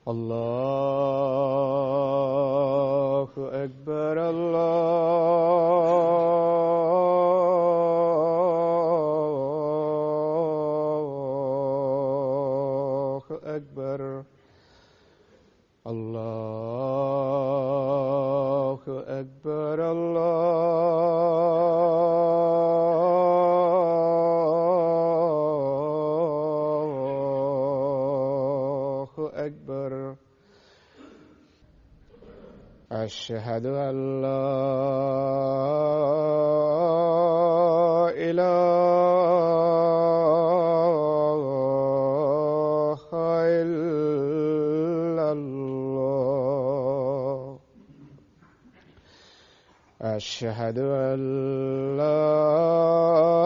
الله أكبر الله أكبر الله أكبر الله أكبر أشهد أن لا إله إلا الله أشهد أن لا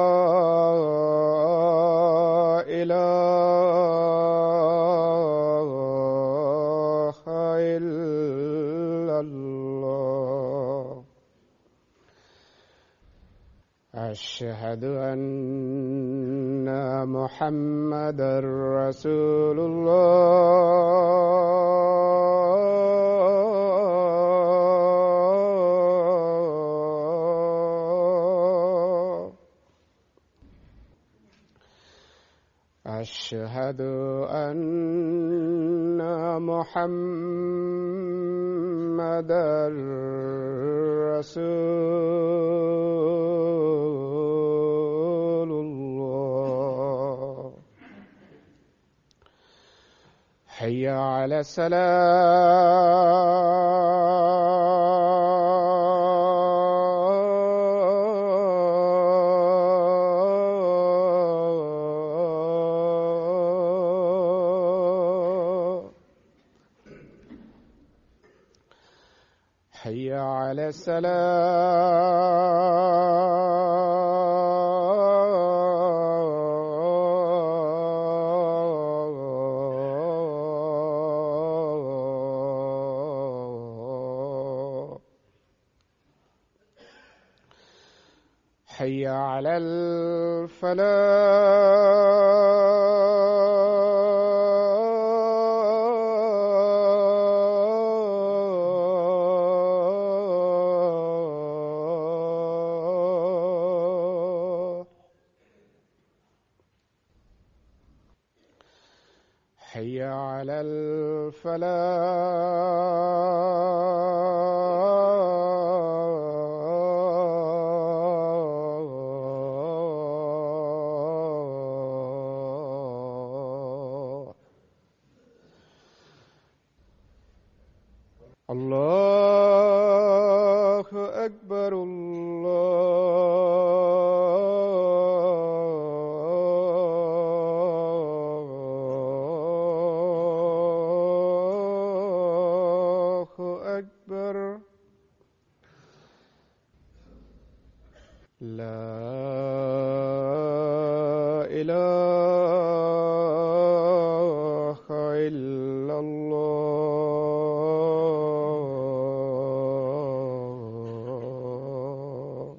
إله إلا الله أشهد أن محمدا رسول الله أشهد أن محمدا رسول الله حي على السلام حي على السلام حي على الفلاح حي على الفلاح الله أكبر الله أكبر لا إله إلا الله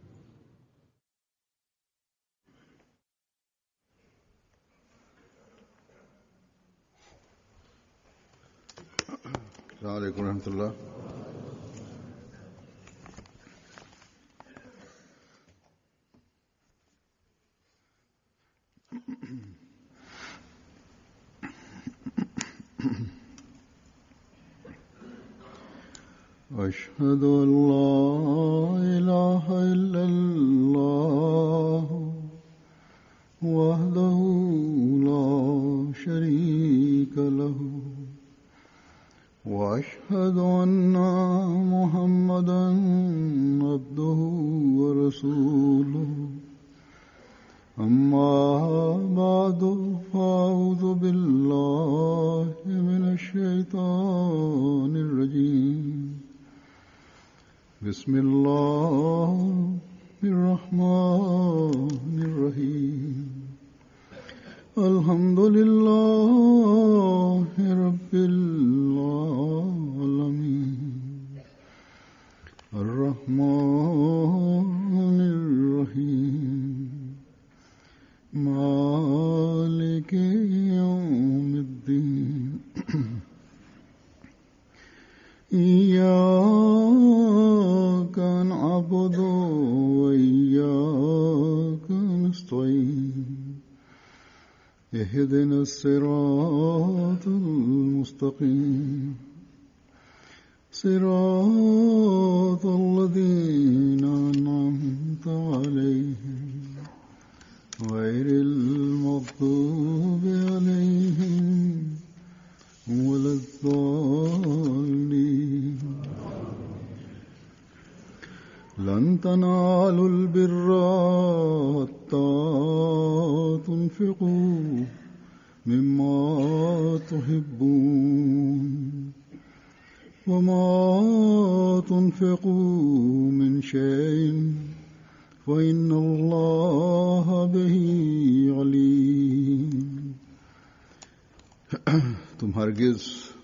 السلام عليكم ورحمة الله أشهد أن لا إله إلا الله وحده لا شريك له واشهد ان محمدا عبده ورسوله اما بعد فاعوذ بالله من الشيطان الرجيم بسم الله الرحمن الرحيم الحمد لله رب العالمين الرحمن الرحيم مالك يوم الدين إياك نعبد وإياك نستعين اهدنا الصراط المستقيم صراط الذين أنعمت عليهم غير المغضوب عليهم ولا الضالين لن تنالوا البر حتى تنفقوا مما تحبون وما تنفقوا من شيء فإن الله به عليم तुम हरगिज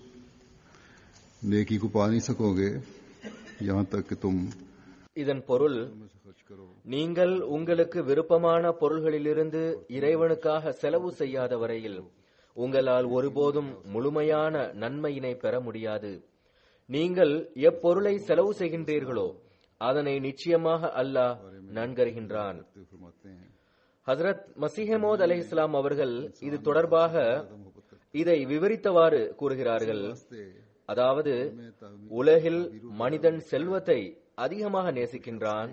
नेकी को पा नहीं सकोगे यहाँ तक कि तुम இதன் பொருள் நீங்கள் உங்களுக்கு விருப்பமான பொருள்களிலிருந்து இறைவனுக்காக செலவு செய்யாத வரையில் உங்களால் ஒருபோதும் முழுமையான நன்மையினை பெற முடியாது நீங்கள் எப்பொருளை செலவு செய்கின்றீர்களோ அதனை நிச்சயமாக அல்லாஹ் நன்கறிகின்றான் फरमाते हैं ஹசரத் மசிஹமோத் அலை இஸ்லாம் அவர்கள் இது தொடர்பாக இதை விவரித்தவாறு கூறுகிறார்கள் அதாவது உலகில் மனிதன் செல்வத்தை அதிகமாக நேசிக்கின்றான்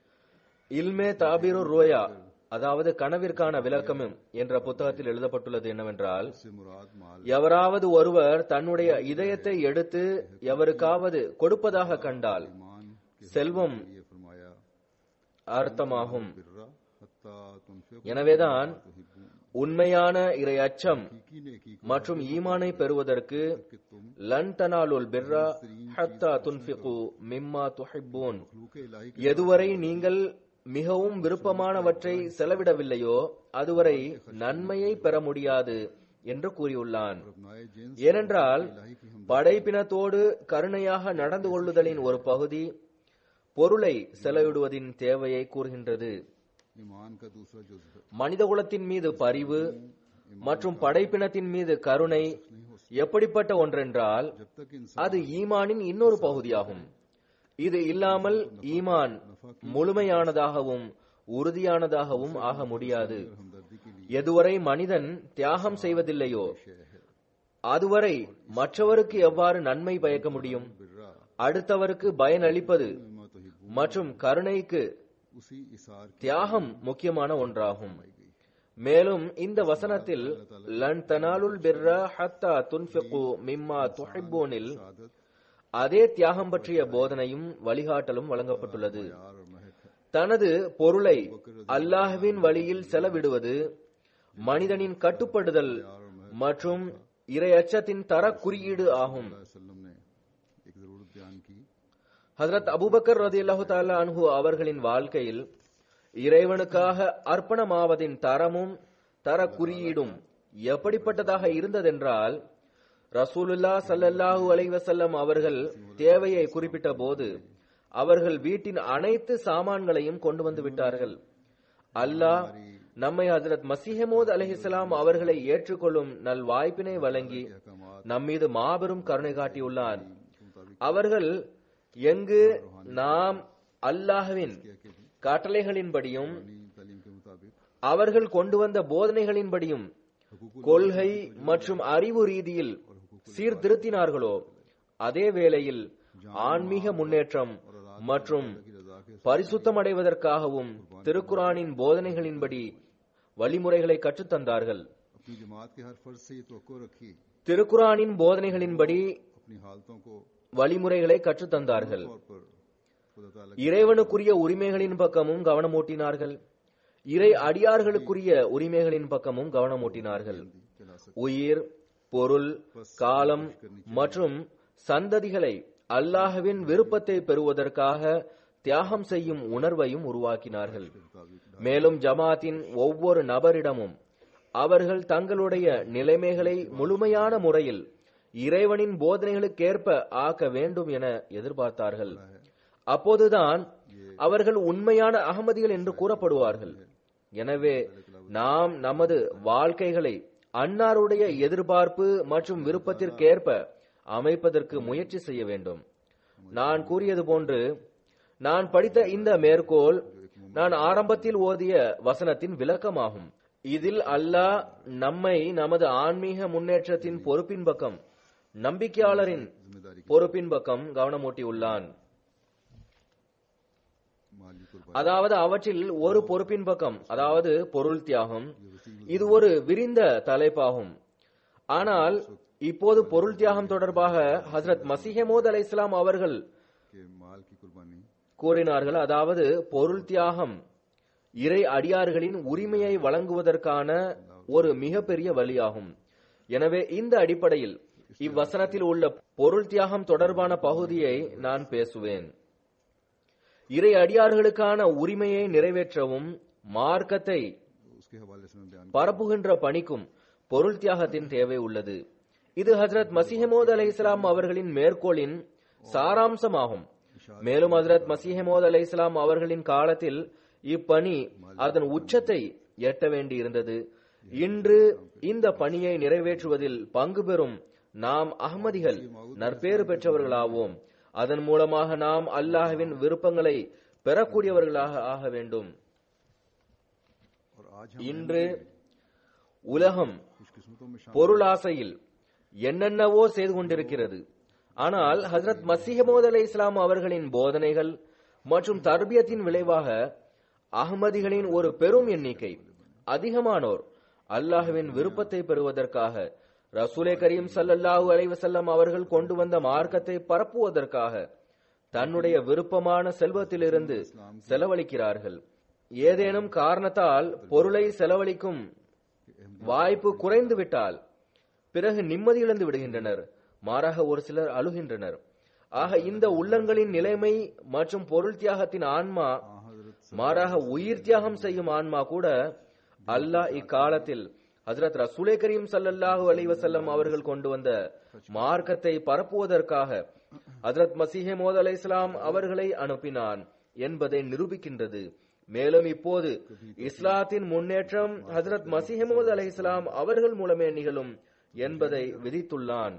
இல்மே தாபிரு ரோயா அதாவது கனவிற்கான விளக்கமும் என்ற புத்தகத்தில் எழுதப்பட்டுள்ளது என்னவென்றால் से मुराद माल எவராவது ஒருவர் தன்னுடைய இதயத்தை எடுத்து எவருக்காவது கொடுப்பதாக கண்டால் ईमान के செல்வம் लिए फरमाया அர்த்தமாகும் बिर्रा हत्ता तुनफिक எனவேதான் உண்மையான இறை அச்சம் की नेकी को மற்றும் ஈமானை பெறுவதற்கு कि तुम லன் தனாலுல் பிர்ரா ஹத்தா துன்ஃபிகு மிம்மா துஹிப்பூன் मखलूक इलाही के எதுவரை நீங்கள் மிகவும் விருப்பமானவற்றை செலவிடவில்லையோ அதுவரை நன்மையை பெற முடியாது என்று கூறியுள்ளான் अपनाए जिन ஏனென்றால் படைப்பினத்தோடு கருணையாக நடந்து கொள்ளுதலின் ஒரு பகுதி பொருளை செலவிடுவதின் தேவையை கூறுகின்றது ईमान का दूसरा जुज है மனிதகுலத்தின் மீது பரிவு மற்றும் படைப்பினத்தின் மீது கருணை எப்படிப்பட்ட ஒன்றென்றால் जब तक इंसान அது ஈமானின் இன்னொரு பகுதியாகும் இது இல்லாமல் ஈமான் முழுமையானதாகவும் உறுதியானதாகவும் ஆக முடியாது हमदर्दी के लिए எதுவரை மனிதன் தியாகம் செய்வதில்லையோ அதுவரை மற்றவருக்கு எவ்வாறு நன்மை பயக்க முடியும் बिर्रा அடுத்தவருக்கு பயனளிப்பது मिम्मा तुहिब्बून மற்றும் கருணைக்கு उसी इसार की தியாகம் முக்கியமான ஒன்றாகும் மேலும் இந்த வசனத்தில் லன் தனாலுல் பிர்ர ஹத்தா துன்ஃபிகு மிம்மா துஹிப்பூனில் आदत அதே தியாகம் பற்றிய போதனையும் வழிகாட்டலும் வழங்கப்பட்டுள்ளது प्यार और महक है தனது பொருளை அல்லாஹ்வின் வழியில் செலவிடுவது மனிதனின் கட்டுப்படுதல் மற்றும் இரையச்சத்தின் தர குறியீடு ஆகும் वसल्लम ने एक जरूरत बयान की ஹஜரத் அபூபக்கர் ரதியல்லாஹு தஆலா அன்ஹு அவர்களின் வாழ்க்கையில் இறைவனுக்காக அர்ப்பணமாவதின் தரமும் தர குறியீடும் எப்படிப்பட்டதாக இருந்ததென்றால் ரசூலுல்லா ஸல்லல்லாஹு அலைஹி வஸல்லம் அவர்கள் தேவையை குறிப்பிட்ட போது அவர்கள் வீட்டின் அனைத்து சாமான்களையும் கொண்டு வந்து விட்டார்கள் அல்லாஹ் நம்மை ஹஜரத் மசீஹமூத் அலைஹிஸ்ஸலாம் அவர்களை ஏற்றுக்கொள்ளும் நல் வாய்ப்பினை வழங்கி நம்மீது மாபெரும் கருணை காட்டியுள்ளான் அவர்கள் எங்கு நாம் அல்லாஹ்வின் கட்டளைகளின்படியும் तालीम के मुताबिक அவர்கள் கொண்டு வந்த போதனைகளின்படியும் கொள்கை மற்றும் அறிவு ரீதியில் சீர்திருத்தினார்களோ அதே வேளையில் ஆன்மீக முன்னேற்றம் மற்றும் பரிசுத்தமடைவதற்காகவும் திருக்குரானின் போதனைகளின்படி வழிமுறைகளை கற்றுத்தந்தார்கள் अपनी जमात के हर फर्ज से ये तो रखी திருக்குரானின் போதனைகளின்படி अपनी हालतों को வழிமுறைகளை கற்றுத்தந்தார்கள் तौर पर खुदा ताला இறைவனுக்குரிய உரிமைகளின் பக்கமும் கவனமூட்டினார்கள் இறை அடியார்களுக்குரிய உரிமைகளின் பக்கமும் கவனமூட்டினார்கள் चला सकते உயிர் பொருள் காலம் மற்றும் சந்ததிகளை அல்லாஹ்வின் விருப்பத்தை பெறுவதற்காக தியாகம் செய்யும் உணர்வையும் உருவாக்கினார்கள் மேலும் ஜமாத்தின் ஒவ்வொரு நபரிடமும் அவர்கள் தங்களுடைய நிலைமைகளை முழுமையான முறையில் இறைவனின் போதனைகளுக்கேற்ப ஆக்க வேண்டும் என எதிர்பார்த்தார்கள் அப்போதுதான் அவர்கள் உண்மையான அகமதிகள் என்று கூறப்படுவார்கள் எனவே நாம் நமது வாழ்க்கைகளை அன்னாருடைய எதிர்பார்ப்பு மற்றும் விருப்பத்திற்கேற்ப அமைப்பதற்கு முயற்சி செய்ய வேண்டும் நான் கூறியது போன்று நான் படித்த இந்த மேற்கோள் நான் ஆரம்பத்தில் ஓதிய வசனத்தின் விளக்கமாகும் இதில் அல்லாஹ் நம்மை நமது ஆன்மீக முன்னேற்றத்தின் பொறுப்பின் பக்கம் நம்பிக்கையாளரின் जिम्मेदारी பொறுப்பின் பக்கம் கவனமூட்டியுள்ளான் की माली कुर्बानी அதாவது அவற்றில் ஒரு பொறுப்பின் பக்கம் அதாவது பொருள் தியாகம் இது ஒரு விரிந்த தலைப்பாகும் ஆனால் இப்போது பொருள் தியாகம் தொடர்பாக ஹசரத் மசிஹமோத் அலை இஸ்லாம் அவர்கள் के माल की कुर्बानी கூறினார்கள் அதாவது பொருள் தியாகம் இறை அடியார்களின் உரிமையை வழங்குவதற்கான ஒரு மிகப்பெரிய வழியாகும் எனவே இந்த அடிப்படையில் இவ்வசனத்தில் உள்ள பொருள் தியாகம் தொடர்பான பகுதியை நான் பேசுவேன் இறை அடியார்களுக்கான உரிமையை நிறைவேற்றவும் மார்க்கத்தை उसके हवाले से मैं बयान பரப்புகின்ற பணிக்கும் பொருள் தியாகத்தின் தேவை உள்ளது இது ஹஜரத் மசிஹமோத் அலை இஸ்லாம் அவர்களின் மேற்கோளின் சாராம்சமாகும் மேலும் ஹஜரத் மசிஹமோத் அலை இஸ்லாம் அவர்களின் காலத்தில் இப்பணி அதன் உச்சத்தை எட்ட வேண்டியிருந்தது இன்று இந்த பணியை நிறைவேற்றுவதில் பங்கு பெறும் நாம் அகமதிகள் நற்பேறு பெற்றவர்களாவோம் அதன் மூலமாக நாம் அல்லாஹ்வின் விருப்பங்களை பெறக்கூடியவர்களாக ஆக வேண்டும் और आज हम இன்று உலகம் खुशकिस्मतों में शामिल பொருளாசையில் என்னென்னவோ செய்து கொண்டிருக்கிறது ஆனால் ஹஜரத் மசிஹமோத் அலை இஸ்லாம் அவர்களின் போதனைகள் மற்றும் தர்பியத்தின் விளைவாக அகமதிகளின் ஒரு பெரும் எண்ணிக்கை அதிகமானோர் அல்லாஹ்வின் விருப்பத்தை பெறுவதற்காக ரசூலே கரீம் ஸல்லல்லாஹு அலைஹி வஸல்லம் அவர்கள் கொண்டு வந்த மார்க்கத்தை பரப்புவதற்காக தன்னுடைய விருப்பமான செல்வத்திலிருந்து செலவழிக்கிறார்கள் ஏதேனும் காரணத்தால் பொருளை செலவழிக்கும் வாய்ப்பு குறைந்து விட்டால் பிறகு நிம்மதி இழந்து விடுகின்றனர் மாறாக ஒரு சிலர் அழுகின்றனர் ஆக இந்த உள்ளங்களின் நிலைமை மற்றும் பொருள் தியாகத்தின் ஆன்மா மாறாக உயிர் தியாகம் செய்யும் ஆன்மா கூட அல்லாஹ் இக்காலத்தில் ஹஜரத் ரசூலே கரீம் ஸல்லல்லாஹு அலைஹி வஸல்லம் அவர்கள் கொண்டு வந்த மார்க்கத்தை பரப்புவதற்காக ஹஜரத் மசீஹே மோத் அலை இஸ்லாம் அவர்களை அனுப்பினான் என்பதை நிரூபிக்கின்றது மேலும் இப்போது இஸ்லாத்தின் முன்னேற்றம் ஹஜரத் மசிஹமூத் அலை இஸ்லாம் அவர்கள் மூலமே நிகழும் என்பதை விதித்துள்ளான்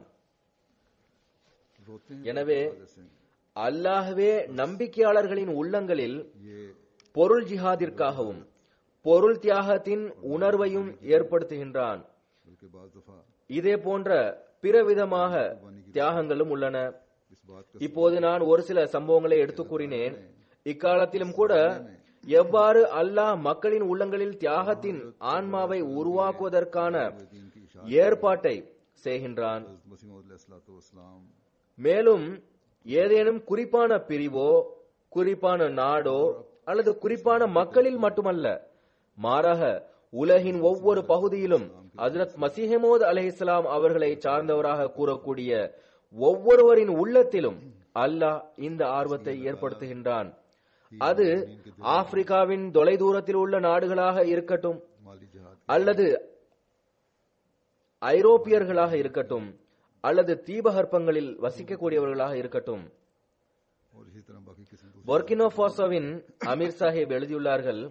रोते हैं எனவே जैसे அல்லாஹ்வே நம்பிக்கையாளர்களின் உள்ளங்களில் ये பொருள் ஜிஹாதிற்காகவும் பொருள் தியாகத்தின் உணர்வையும் ஏற்படுத்துகின்றான் बल्कि बाज दफा இதே போன்ற பிறவிதமாக தியாகங்களும் உள்ளன इस बात का இப்போது நான் ஒரு சில சம்பவங்களை எடுத்து கூறினேன் இக்காலத்திலும் கூட எவ்வாறு அல்லாஹ் மக்களின் உள்ளங்களில் தியாகத்தின் ஆன்மாவை உருவாக்குவதற்கான दीन की इशारत ஏற்பாட்டை செய்கின்றான் मसीम மேலும் ஏதேனும் குறிப்பான பிரிவோ குறிப்பான நாடோ அல்லது குறிப்பான மக்களில் மட்டுமல்ல மாறாக உலகின் ஒவ்வொரு பகுதியிலும் ஹஜரத் மசிஹமோத் அலைஹிஸ்ஸலாம் அவர்களை சார்ந்தவராக கூறக்கூடிய ஒவ்வொருவரின் உள்ளத்திலும் அல்லாஹ் இந்த ஆர்வத்தை ஏற்படுத்துகின்றான் அது ஆப்பிரிக்காவின் தொலைதூரத்தில் உள்ள நாடுகளாக இருக்கட்டும் माली जहाद அல்லது ஐரோப்பியர்களாக இருக்கட்டும் அல்லது தீபகற்பங்களில் வசிக்கக்கூடியவர்களாக இருக்கட்டும் और इसी तरह बाकी किस्म दूसरे பொர்கினோ ஃபாசோவின் அமீர் சாஹிப் எழுதியுள்ளார்கள்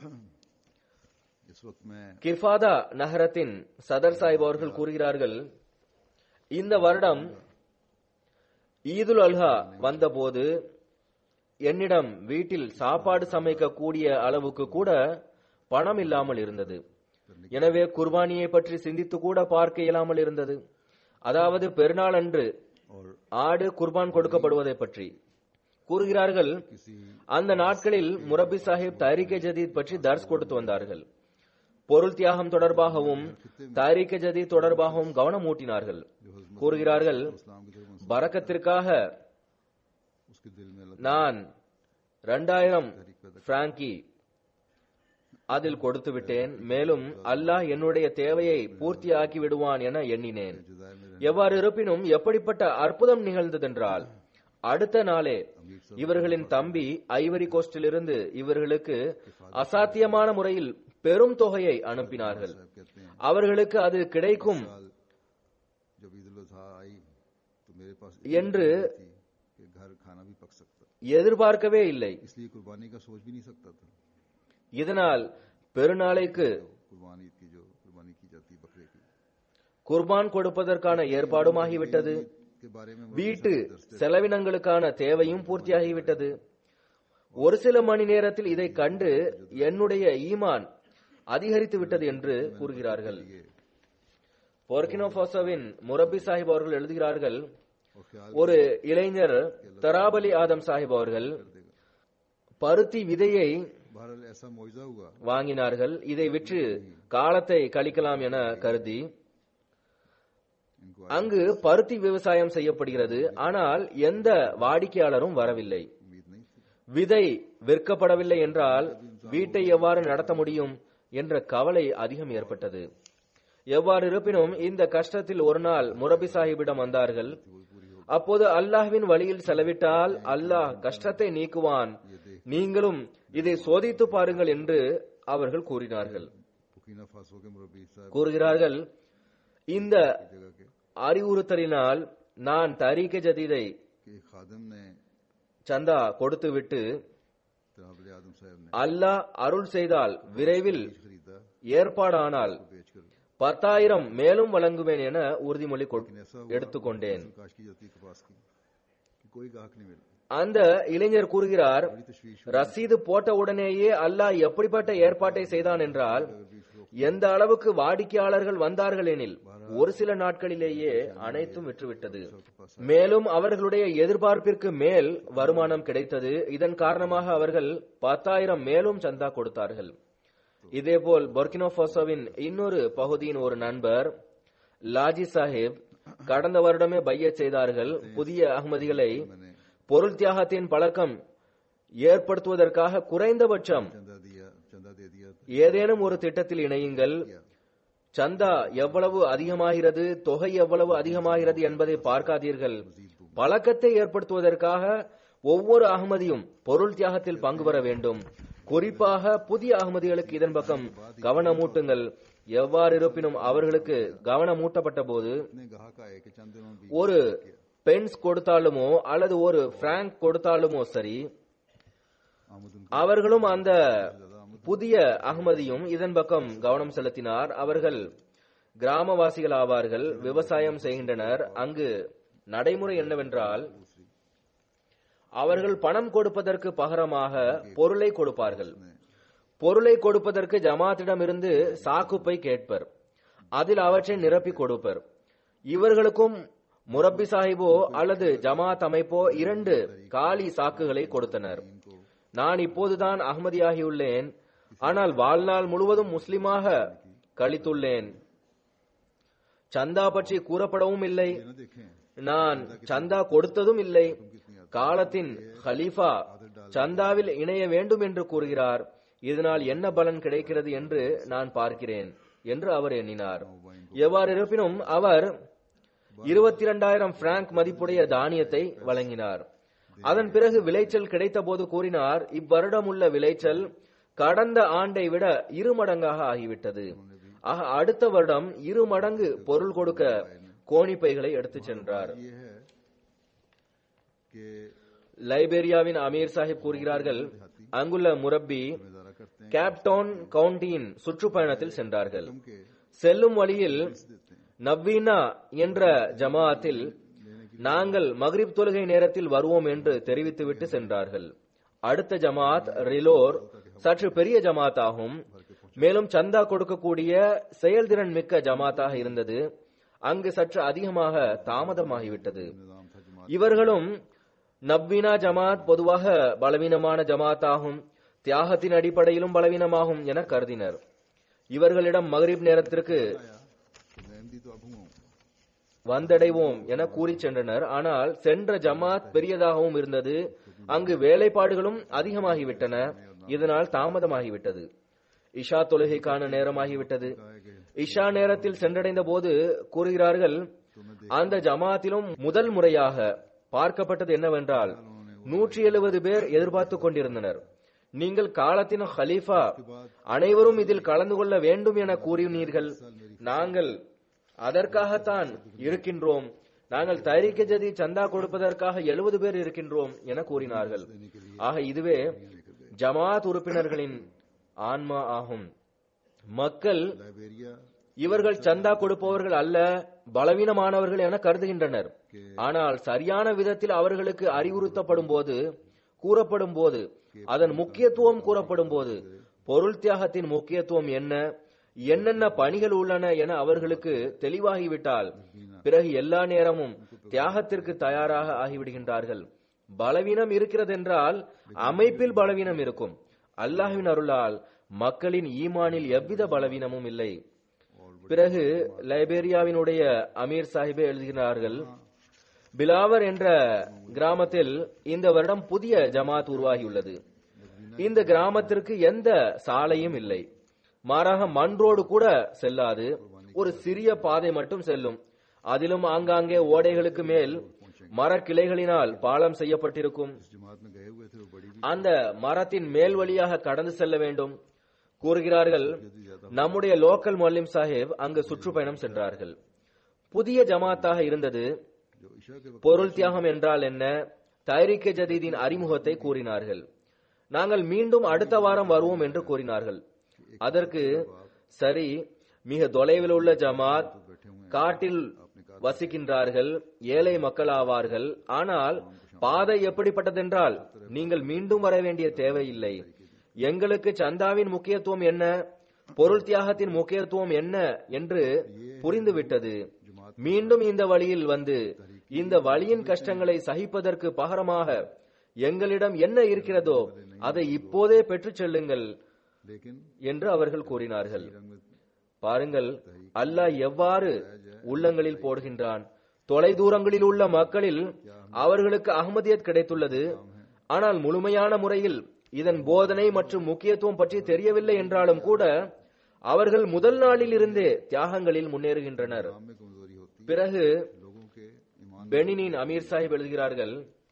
इस वक्त मैं கிஃபாதா நகரத்தின் சதர் சாஹிப் அவர்கள் கூறுகிறார்கள் இந்த வருடம் ஈதுல் அல்ஹா வந்தபோது என்னிடம் வீட்டில் சாப்பாடு சமைக்க கூடிய அளவுக்கு கூட பணம் இல்லாமல் இருந்தது எனவே குர்பானியை பற்றி சிந்தித்து கூட பார்க்க இயலாமல் இருந்தது அதாவது பெருநாள் அன்று और ஆடு குர்பான் கொடுக்கப்படுவதை பற்றி கூறுகிறார்கள் किसी அந்த நாட்களில் முரபி சாஹிப் தாரிகே ஜதீத் பற்றி தர்ஸ் கொடுத்து வந்தார்கள் பொருள் தியாகம் தொடர்பாகவும் தாரிகே ஜதீத் தொடர்பாகவும் கவனம் ஊட்டினார்கள் கூறுகிறார்கள் इस्लाम की तरफ பறக்கத்திற்காக उसके दिल में अल्लाह நான் இரண்டாயிரம் பிராங்கி அதில் கொடுத்து விட்டேன் மேலும் அல்லாஹ் என்னுடைய தேவையை பூர்த்தியாக்கி விடுவான் என எண்ணினேன் जुदाई में எவ்வாறு இருப்பினும் எப்படிப்பட்ட அற்புதம் நிகழ்ந்ததென்றால் அடுத்த நாளே இவர்களின் தம்பி ஐவரி கோஸ்டிலிருந்து இவர்களுக்கு அசாத்தியமான முறையில் பெரும் தொகையை அனுப்பினார்கள் साहब कहते हैं அவர்களுக்கு அது கிடைக்கும் साल जब ईद उल अजहा आई तो मेरे पास என்று थी कि घर खाना भी पक सकता எதிர்பார்க்கவே இல்லை इसलिए कुर्बानी का सोच भी नहीं सकता था இதனால் பெருநாளைக்கு कुर्बानी ईद की जो कुर्बानी की जाती है बकरे की குர்பான் கொடுப்பதற்கான ஏற்பாடுமாகிவிட்டது के बारे में வீட்டு செலவினங்களுக்கான தேவையும் பூர்த்தியாகிவிட்டது ஒரு சில மணி நேரத்தில் இதை கண்டு என்னுடைய ஈமான் அதிகரித்து விட்டது என்று கூறுகிறார்கள் போர்கினோபாசோவின் முரப்பி சாஹிப் அவர்கள் எழுதுகிறார்கள் और ख्याल ஒரு இளைஞர் தராபலி ஆதம் சாஹிப் அவர்கள் பருத்தி விதையை बहरहाल ऐसा मुआवजा हुआ வாங்கினார்கள் இதை விற்று காலத்தை கழிக்கலாம் என கருதி इनको அங்கு பருத்தி விவசாயம் செய்யப்படுகிறது ஆனால் எந்த வாடிக்கையாளரும் வரவில்லை उम्मीद नहीं थी விதை விற்கப்படவில்லை என்றால் வீட்டை எவ்வாறு நடத்த முடியும் என்ற கவலை அதிகம் ஏற்பட்டது எவ்வாறு இருப்பினும் இந்த கஷ்டத்தில் ஒரு நாள் முரபி சாஹிபிடம் வந்தார்கள் அப்போது அல்லாஹ்வின் வழியில் செலவிட்டால் அல்லாஹ் கஷ்டத்தை நீக்குவான் நீங்களும் இதை சோதித்து பாருங்கள் என்று அவர்கள் கூறினார்கள் बुकीना फासो के मुरब्बी साहब கூறுகிறார்கள் இந்த जगह के அறிவுறுத்தலினால் நான் தரீக ஜதீதை कि एक खादम ने சந்தா கொடுத்துவிட்டு तनाबले आदम साहब ने அல்லாஹ் அருள் செய்தால் விரைவில் खरीदा ஏற்பாடானால் बेचकर பத்தாயிரம் மேலும் வழங்குவேன் என உறுதிமொழி கொ- लेकिन ऐसा हुआ எடுத்துக்கொண்டேன் काश की जाती कपास की कि कोई गाहक नहीं मिला அந்த இளைஞர் கூறுகிறார் बड़ी तशवीश ரசீது போட்ட உடனேயே அல்லாஹ் எப்படிப்பட்ட ஏற்பாட்டை செய்தான் என்றால் எந்த அளவுக்கு வாடிக்கையாளர்கள் வந்தார்கள் எனில் ஒரு சில நாட்களிலேயே அனைத்தும் விற்றுவிட்டது மேலும் அவர்களுடைய எதிர்பார்ப்பிற்கு மேல் வருமானம் கிடைத்தது இதன் காரணமாக அவர்கள் பத்தாயிரம் மேலும் சந்தா கொடுத்தார்கள் இதேபோல் பொர்கினோபாசோவின் இன்னொரு பகுதியின் ஒரு நண்பர் லாஜி சாஹிப் கடந்த வருடமே பையச் செய்தார்கள் புதிய அகமதிகளை मैंने பொருள் தியாகத்தின் பழக்கம் ஏற்படுத்துவதற்காக குறைந்தபட்சம் चंदा दिया चंदा दे दिया ஏதேனும் ஒரு திட்டத்தில் இணையுங்கள் சந்தா எவ்வளவு அதிகமாகிறது தொகை எவ்வளவு அதிகமாகிறது என்பதை பார்க்காதீர்கள் பழக்கத்தை ஏற்படுத்துவதற்காக ஒவ்வொரு அகமதியும் பொருள் தியாகத்தில் பங்கு பெற வேண்டும் குறிப்பாக புதிய அகமதிகளுக்கு இதன் பக்கம் கவனமூட்டுங்கள் எவ்வாறு இருப்பினும் அவர்களுக்கு கவனமூட்டப்பட்ட போது इतने गाहक आए कि चंद दिनों में ஒரு பென்ஸ் கொடுத்தாலுமோ அல்லது ஒரு பிராங்க் கொடுத்தாலுமோ சரி आमद उनकी அவர்களும் அந்த புதிய அகமதியும் இதன் பக்கம் கவனம் செலுத்தினார் அவர்கள் கிராமவாசிகள் ஆவார்கள் விவசாயம் செய்கின்றனர் அங்கு நடைமுறை என்னவென்றால் அவர்கள் பணம் கொடுப்பதற்கு பகரமாக பொருளை கொடுப்பார்கள் பொருளை கொடுப்பதற்கு ஜமாத்திடமிருந்து சாக்குப்பை கேட்பர் அதில் அவற்றை நிரப்பி கொடுப்பர் இவர்களுக்கும் முரப்பி சாஹிபோ அல்லது ஜமாத் அமைப்போ இரண்டு காலி சாக்குகளை கொடுத்தனர் நான் இப்போதுதான் அகமதியாகியுள்ளேன் ஆனால் வாழ்நாள் முழுவதும் முஸ்லிமாக கழித்துள்ளேன் சந்தா பற்றி கூறப்படவும் இல்லை न देखें நான் சந்தா கொடுத்ததும் இல்லை காலத்தின் ஹலீஃபா சந்தாவில் இணைய வேண்டும் என்று கூறுகிறார் இதனால் என்ன பலன் கிடைக்கிறது என்று நான் பார்க்கிறேன் என்று அவர் எண்ணினார் எவ்வாறு இருப்பினும் அவர் இருபத்தி இரண்டாயிரம் பிராங்க் மதிப்புடைய தானியத்தை வழங்கினார் அதன் பிறகு விளைச்சல் கிடைத்த போது கூறினார் இவ்வருடம் உள்ள விளைச்சல் கடந்த ஆண்டை விட இரு மடங்காக ஆகிவிட்டது ஆக அடுத்த வருடம் இரு மடங்கு பொருள் கொடுக்க கோணிப்பைகளை எடுத்துச் சென்றார் ये है कि லைபேரியாவின் அமீர் சாஹிப் கூறுகிறார்கள் அங்குள்ள முரப்பி नजारा करते हैं கேப்டவுன் கவுண்டியின் சுற்றுப்பயணத்தில் சென்றார்கள் के செல்லும் வழியில் நவ்வீனா என்ற ஜமாஅத்தில் நாங்கள் மக்ரிப் தொழுகை நேரத்தில் வருவோம் என்று தெரிவித்துவிட்டு சென்றார்கள் அடுத்த ஜமாத் ரிலோர் சற்று பெரிய ஜமாத் ஆகும் மேலும் சந்தா கொடுக்கக்கூடிய செயல்திறன் மிக்க ஜமாத்தாக இருந்தது அங்கு சற்று அதிகமாக தாமதமாகிவிட்டது निजाम था जमात இவர்களும் நவ்வீனா ஜமாத் பொதுவாக பலவீனமான ஜமாத் ஆகும் தியாகத்தின் அடிப்படையிலும் பலவீனமாகும் என கருதினர் இவர்களிடம் மகரிப் நேரத்திற்கு तो मैं अहमदी तो अब हूँ வந்தடைவோம் என கூறி சென்றனர் ஆனால் சென்ற ஜமாத் பெரியதாகவும் இருந்தது அங்கு வேலைப்பாடுகளும் அதிகமாகிவிட்டன இதனால் தாமதமாகிவிட்டது இஷா தொழுகைக்கான நேரமாகிவிட்டது இஷா நேரத்தில் சென்றடைந்த போது கூறுகிறார்கள் அந்த ஜமாத்திலும் முதல் முறையாக பார்க்கப்பட்டது என்னவென்றால் நூற்றி எழுபது பேர் எதிர்பார்த்துக் கொண்டிருந்தனர் நீங்கள் காலத்தின் ஹலீஃபா அனைவரும் இதில் கலந்து கொள்ள வேண்டும் என கூறினீர்கள் நாங்கள் அதற்காகத்தான் இருக்கின்றோம் நாங்கள் தரிக்க ஜதி சந்தா கொடுப்பதற்காக எழுபது பேர் இருக்கின்றோம் என கூறினார்கள் ஆக இதுவே ஜமாத் உறுப்பினர்களின் ஆன்மா ஆகும் மக்கள் लाइबेरिया இவர்கள் சந்தா கொடுப்பவர்கள் அல்ல பலவீனமானவர்கள் என கருதுகின்றனர் ஆனால் சரியான விதத்தில் அவர்களுக்கு அறிவுறுத்தப்படும் போது கூறப்படும் போது அதன் முக்கியத்துவம் கூறப்படும் போது பொருள் தியாகத்தின் முக்கியத்துவம் என்ன என்னென்ன பணிகள் உள்ளன என அவர்களுக்கு தெளிவாகிவிட்டால் பிறகு எல்லா நேரமும் தியாகத்திற்கு தயாராக ஆகிவிடுகின்றார்கள் பலவீனம் இருக்கிறதென்றால் அமைப்பில் பலவீனம் இருக்கும் அல்லாஹ்வின் அருளால் மக்களின் ஈமானில் எவ்வித பலவீனமும் இல்லை பிறகு லைபேரியாவினுடைய அமீர் சாஹிபே எழுதுகிறார்கள் பிலாவர் என்ற கிராமத்தில் இந்த வருடம் புதிய ஜமாத் உருவாகியுள்ளது இந்த கிராமத்திற்கு எந்த சாலையும் இல்லை மாறாக மண் ரோடு கூட செல்லாது ஒரு சிறிய பாதை மட்டும் செல்லும் அதிலும் ஆங்காங்கே ஓடைகளுக்கு மேல் மரக்கிளைகளினால் பாலம் செய்யப்பட்டிருக்கும் इस जमात में गए हुए थे वो बड़ी भी அந்த மரத்தின் மேல் வழியாக கடந்து செல்ல வேண்டும் கூறுகிறார்கள் நம்முடைய லோக்கல் மொல்லிம் சாஹிப் அங்கு சுற்றுப்பயணம் சென்றார்கள் புதிய ஜமாத்தாக இருந்தது जो ईशा के वक्त பொருள் தியாகம் என்றால் என்ன தைரிக்க ஜதீதின் அறிமுகத்தை கூறினார்கள் நாங்கள் மீண்டும் அடுத்த வாரம் வருவோம் என்று கூறினார்கள் அதற்கு சரி மிக தொலைவில் உள்ள ஜமாத் காட்டில் வசிக்கின்றார்கள் ஏழை மக்கள் ஆவார்கள் ஆனால் பாதை எப்படிப்பட்டதென்றால் நீங்கள் மீண்டும் வர வேண்டிய தேவையில்லை எங்களுக்கு சந்தாவின் முக்கியத்துவம் என்ன பொருள் தியாகத்தின் முக்கியத்துவம் என்ன என்று புரிந்துவிட்டது மீண்டும் இந்த வழியில் வந்து இந்த வழியின் கஷ்டங்களை சகிப்பதற்கு பகரமாக எங்களிடம் என்ன இருக்கிறதோ அதை இப்போதே பெற்றுச் செல்லுங்கள் लेकिन என்று அவர்கள் கூறினார்கள் रंग में பாருங்கள் அல்லாஹ் எவ்வாறு உள்ளங்களில் போடுகின்றான் தொலை தூரங்களில் உள்ள மக்களில் அவர்களுக்கு அகமதியத் கிடைத்துள்ளது ஆனால் முழுமையான முறையில் இதன் போதனை மற்றும் முக்கியத்துவம் பற்றி தெரியவில்லை என்றாலும் கூட அவர்கள் முதல் நாளில் இருந்தே தியாகங்களில் முன்னேறுகின்றனர் काम में कमजोरी होती பிறகு है लोगों के ईमान பெனினின் அமீர் சாஹிப் எழுதுகிறார்கள்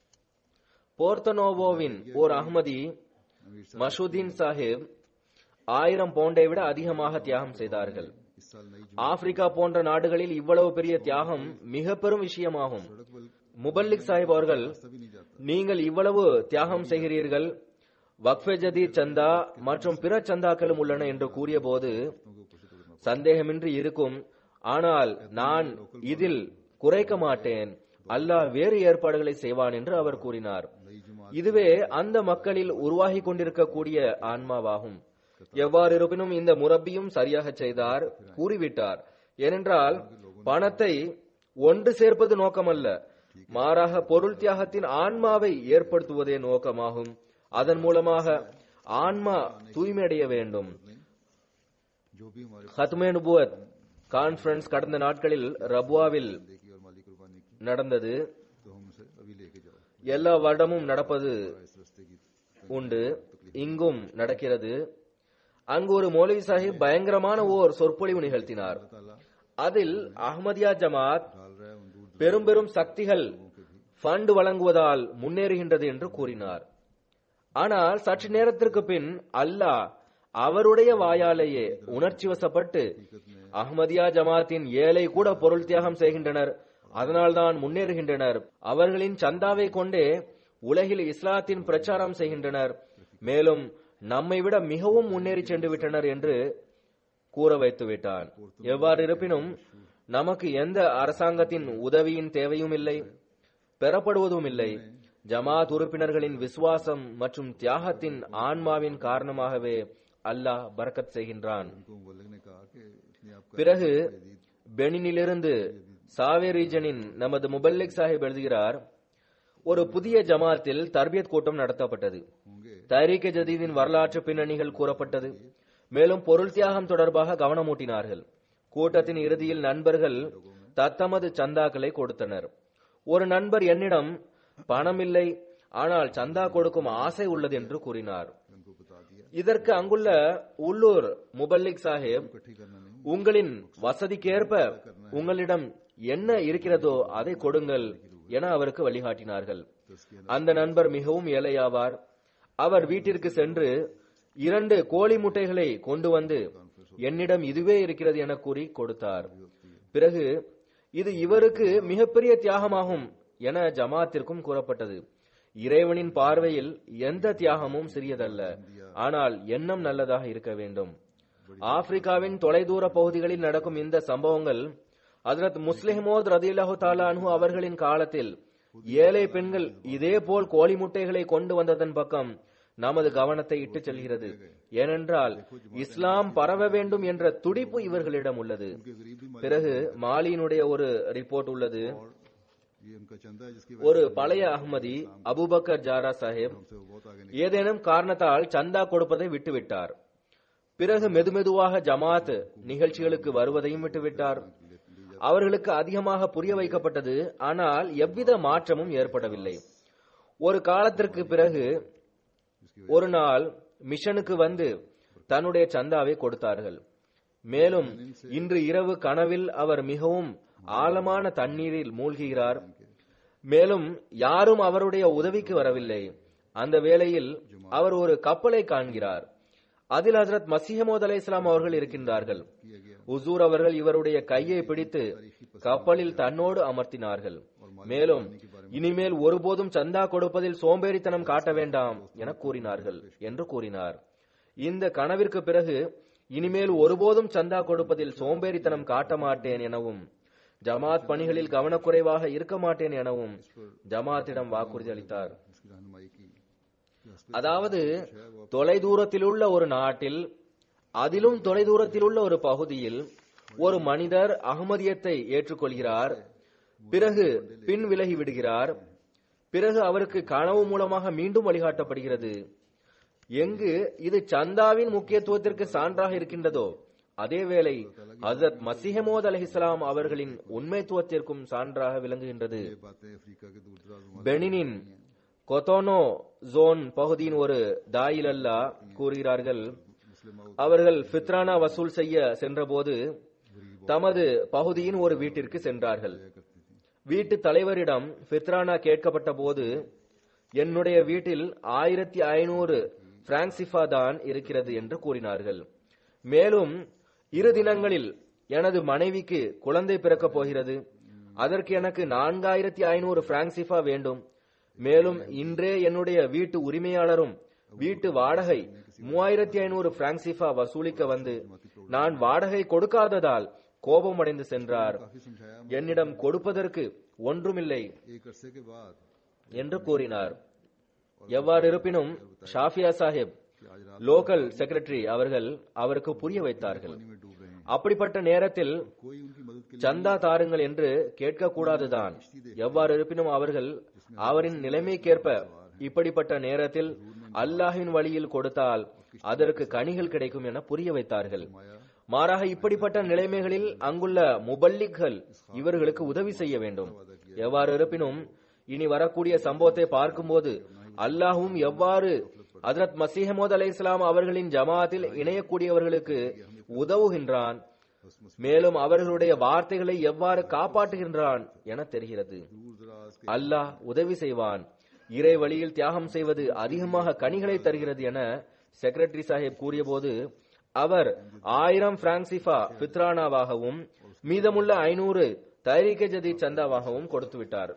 போர்த்தனோவோவின் ஓர் அகமதி மசூதீன் சாஹிப் ஆயிரம் பவுண்டை விட அதிகமாக தியாகம் செய்தார்கள் इस साल नई ஆப்பிரிக்கா போன்ற நாடுகளில் இவ்வளவு பெரிய தியாகம் மிக பெரும் விஷயமாகும் सड़क बल முபல்லிக் சாஹிப் அவர்கள் सभी नहीं जाता நீங்கள் இவ்வளவு தியாகம் செய்கிறீர்கள் வக்ஃபே ஜதீத் சந்தா மற்றும் பிற சந்தாக்களும் உள்ளன என்று கூறியபோது उनको ऊपर से पकड़ना சந்தேகமின்றி இருக்கும் ஆனால் நான் இதில் குறைக்க மாட்டேன் அல்லாஹ் வேறு ஏற்பாடுகளை செய்வான் என்று அவர் கூறினார் नई जमात இதுவே அந்த மக்களில் உருவாகி கொண்டிருக்கக்கூடிய ஆன்மாவாகும் எவ்வாறு இருப்பினும் இந்த முரப்பியும் சரியாக செய்தார் கூறிவிட்டார் ஏனென்றால் பணத்தை ஒன்று சேர்ப்பது நோக்கமல்ல மாறாக பொருள் தியாகத்தின் ஆன்மாவை ஏற்படுத்துவதே நோக்கமாகும் அதன் மூலமாக ஆன்மா தூய்மையடைய வேண்டும் जो भी हमारे ஹத்மே நுபுவத் கான்ஃபரன்ஸ் கடந்த நாட்களில் ரபுவாவில் बंदे की और माली कुर्बानी की நடந்தது तो हमसे अभी लेके जाओ எல்லா வருடமும் நடப்பது इस रास्ते की உண்டு இங்கும் நடக்கிறது அங்கு ஒரு மௌலவி சாஹிப் பயங்கரமான ஓர் சொற்பொழிவு நிகழ்த்தினார் ताला அதில் அஹ்மதியா ஜமாத் डाल रहा है उन दूर பெரும் பெரும் சக்திகள் ஃபண்ட் வழங்குவதால் முன்னேறுகின்றது என்று கூறினார் ஆனால் சற்று நேரத்திற்கு பின் அல்லாஹ் அவருடைய வாயாலேயே உணர்ச்சி வசப்பட்டு அஹ்மதியா ஜமாத்தின் ஏழை கூட பொருள் தியாகம் செய்கின்றனர் அதனால்தான் முன்னேறுகின்றனர் அவர்களின் சந்தாவை கொண்டே உலகில் இஸ்லாத்தின் பிரச்சாரம் செய்கின்றனர் மேலும் நம்மை விட மிகவும் முன்னேறி சென்று விட்டனர் என்று கூற வைத்து விட்டான் எவ்வாறு இருப்பினும் நமக்கு எந்த அரசாங்கத்தின் உதவியின் தேவையும் இல்லை பெறப்படுவதும் இல்லை ஜமாத் உறுப்பினர்களின் விசுவாசம் மற்றும் தியாகத்தின் ஆன்மாவின் காரணமாகவே அல்லாஹ் பரக்கத் செய்கின்றான் उनको मुबल्लिग ने कहा कि अपने आप का பிறகு பெனினிலிருந்து சாவே ரீஜனின் நமது முபல்லிக் சாஹிப் எழுதுகிறார் ஒரு புதிய ஜமாத்தில் தர்பியத் கூட்டம் நடத்தப்பட்டது होंगे தரீக்க ஜதீதின் வரலாற்று பின்னணிகள் கூறப்பட்டது மேலும் பொருள் தியாகம் தொடர்பாக கவனமூட்டினார்கள் கூட்டத்தின் இறுதியில் நண்பர்கள் தத்தமது சந்தாக்களை கொடுத்தனர் ஒரு நண்பர் என்னிடம் பணம் இல்லை ஆனால் சந்தா கொடுக்கும் ஆசை உள்ளது என்று கூறினார் उनको बता दिया இதற்கு அங்குள்ள உள்ளூர் முபல்லிக் சாஹிப் इकट्ठी करना नहीं உங்களின் வசதிக்கேற்ப உங்களிடம் என்ன இருக்கிறதோ அதை கொடுங்கள் என அவருக்கு வழிகாட்டினார்கள் அந்த நண்பர் மிகவும் ஏழையாவார் அவர் வீட்டிற்கு சென்று இரண்டு கோழி முட்டைகளை கொண்டு வந்து என்னிடம் இதுவே இருக்கிறது என கூறி கொடுத்தார் பிறகு இது இவருக்கு மிகப்பெரிய தியாகமாகும் என ஜமாத்திற்கும் கூறப்பட்டது இறைவனின் பார்வையில் எந்த தியாகமும் சிறியதல்ல ஆனால் எண்ணம் நல்லதாக இருக்க வேண்டும் ஆப்பிரிக்காவின் தொலைதூர பகுதிகளில் நடக்கும் இந்த சம்பவங்கள் ஹஜரத் முஸ்லிமோத் ரதில்லாஹு தாலானு அவர்களின் காலத்தில் ஏழை பெண்கள் இதேபோல் கோழி முட்டைகளை கொண்டு வந்ததன் பக்கம் நமது கவனத்தை இட்டுச் செல்கிறது ஏனென்றால் இஸ்லாம் பரவ வேண்டும் என்ற துடிப்பு இவர்களிடம் உள்ளது பிறகு மாலியினுடைய ஒரு ரிப்போர்ட் உள்ளது ये उनका चंदा है जिसकी ஒரு பழைய அஹ்மதி அபூபக்கர் ஜாரா சாஹிப் वजह से वो बहुत आगे ஏதேனும் காரணத்தால் சந்தா கொடுப்பதை விட்டுவிட்டார் பிறகு மெதுமெதுவாக ஜமாத் நிகழ்ச்சிகளுக்கு வருவதையும் விட்டுவிட்டார் அவர்களுக்கு அதிகமாக புரிய வைக்கப்பட்டது ஆனால் எவ்வித மாற்றமும் ஏற்படவில்லை ஒரு காலத்திற்கு பிறகு ஒரு நாள் மிஷனுக்கு வந்து தன்னுடைய சந்தாவை கொடுத்தார்கள் மேலும் இன்று இரவு கனவில் அவர் மிகவும் ஆழமான தண்ணீரில் மூழ்குகிறார் மேலும் யாரும் அவருடைய உதவிக்கு வரவில்லை அந்த வேளையில் அவர் ஒரு கப்பலை காண்கிறார் அதில் ஹஜரத் மசீஹமோத் அலை இஸ்லாம் அவர்கள் இருக்கின்றார்கள் உசூர் அவர்கள் இவருடைய கையை பிடித்து கப்பலில் தன்னோடு அமர்த்தினார்கள் மேலும் இனிமேல் ஒருபோதும் சந்தா கொடுப்பதில் சோம்பேறித்தனம் காட்ட வேண்டாம் என கூறினார்கள் என்று கூறினார் இந்த கனவிற்கு பிறகு இனிமேல் ஒருபோதும் சந்தா கொடுப்பதில் சோம்பேறித்தனம் காட்ட மாட்டேன் எனவும் ஜமாத் பணிகளில் கவனக்குறைவாக இருக்க மாட்டேன் எனவும் ஜமாத்திடம் வாக்குறுதி அளித்தார் इसकी रहनुमाई की அதாவது தொலைதூரத்தில் உள்ள ஒரு நாட்டில் அதிலும் தொலைதூரத்தில் உள்ள ஒரு பகுதியில் ஒரு மனிதர் அகமதியத்தை ஏற்றுக்கொள்கிறார் பிறகு பின் விலகி விடுகிறார் பிறகு அவருக்கு கனவு மூலமாக மீண்டும் வழிகாட்டப்படுகிறது எங்கு இது சந்தாவின் முக்கியத்துவத்திற்கு சான்றாக இருக்கின்றதோ அதேவேளை ஹசரத் மசிஹமோத் அலிஹிஸ்லாம் அவர்களின் உண்மைத்துவத்திற்கும் சான்றாக விளங்குகின்றது ये बातें अफ्रीका के दूर दराज ममालिक பெனினின் கொத்தோனோ ஜோன் பகுதியின் ஒரு தாயில் அல்லா கூறுகிறார்கள் मुस्लिम அவர்கள் ஃபித்ரானா வசூல் செய்ய சென்றபோது தமது பகுதியின் ஒரு வீட்டிற்கு சென்றார்கள் வீட்டு தலைவரிடம் ஃபித்ரானா கேட்கப்பட்ட போது என்னுடைய வீட்டில் ஆயிரத்தி ஐநூறு பிராங்சிஃபா தான் இருக்கிறது என்று கூறினார்கள் மேலும் இரு தினங்களில் எனது மனைவிக்கு குழந்தை பிறக்கப் போகிறது அதற்கு எனக்கு நான்காயிரத்தி ஐநூறு பிராங்சிஃபா வேண்டும் மேலும் இன்றே என்னுடைய வீட்டு உரிமையாளரும் வீட்டு வாடகை மூவாயிரத்தி ஐநூறு பிராங்சிஃபா வசூலிக்க வந்து நான் வாடகை கொடுக்காததால் கோபமடைந்து சென்றார் काफी समझाया என்னிடம் கொடுப்பதற்கு ஒன்றுமில்லை एक अरसे के बाद என்று கூறினார் எவ்வாறு இருப்பினும் ஷாஃபியா சாஹிப் कि आज रात லோக்கல் செக்ரட்டரி அவர்கள் அவருக்கு புரிய வைத்தார்கள் पानी में डूब रहे हैं அப்படிப்பட்ட நேரத்தில் कोई उनकी मदद के लिए சந்தா தாருங்கள் என்று கேட்கக்கூடாதுதான் எவ்வாறு இருப்பினும் அவர்கள் அவரின் நிலைமைக்கேற்ப இப்படிப்பட்ட நேரத்தில் அல்லாஹ்வின் வழியில் கொடுத்தால் அதற்கு கனிகள் கிடைக்கும் என புரிய வைத்தார்கள் மாறாக இப்படிப்பட்ட நிலைமைகளில் அங்குள்ள முபல்லிக்கள் இவர்களுக்கு உதவி செய்ய வேண்டும் எவ்வாறு இருப்பினும் இனி வரக்கூடிய சம்பவத்தை பார்க்கும்போது அல்லாஹும் எவ்வாறு ஹஜரத் மசீஹமோத் அலை இஸ்லாம் அவர்களின் ஜமாத்தில் இணையக்கூடியவர்களுக்கு உதவுகின்றான் மேலும் அவர்களுடைய வார்த்தைகளை எவ்வாறு காப்பாற்றுகின்றான் என தெரிகிறது दूर दराज के அல்லாஹ் உதவி செய்வான் இறை வழியில் தியாகம் செய்வது அதிகமாக கனிகளை தருகிறது என செக்ரட்டரி சாஹிப் கூறியபோது அவர் ஆயிரம் பிரான்சிஃபா பித்ரானாவாகவும் மீதமுள்ள ஐநூறு தைரிக ஜதி சந்தாவாகவும் கொடுத்து விட்டார்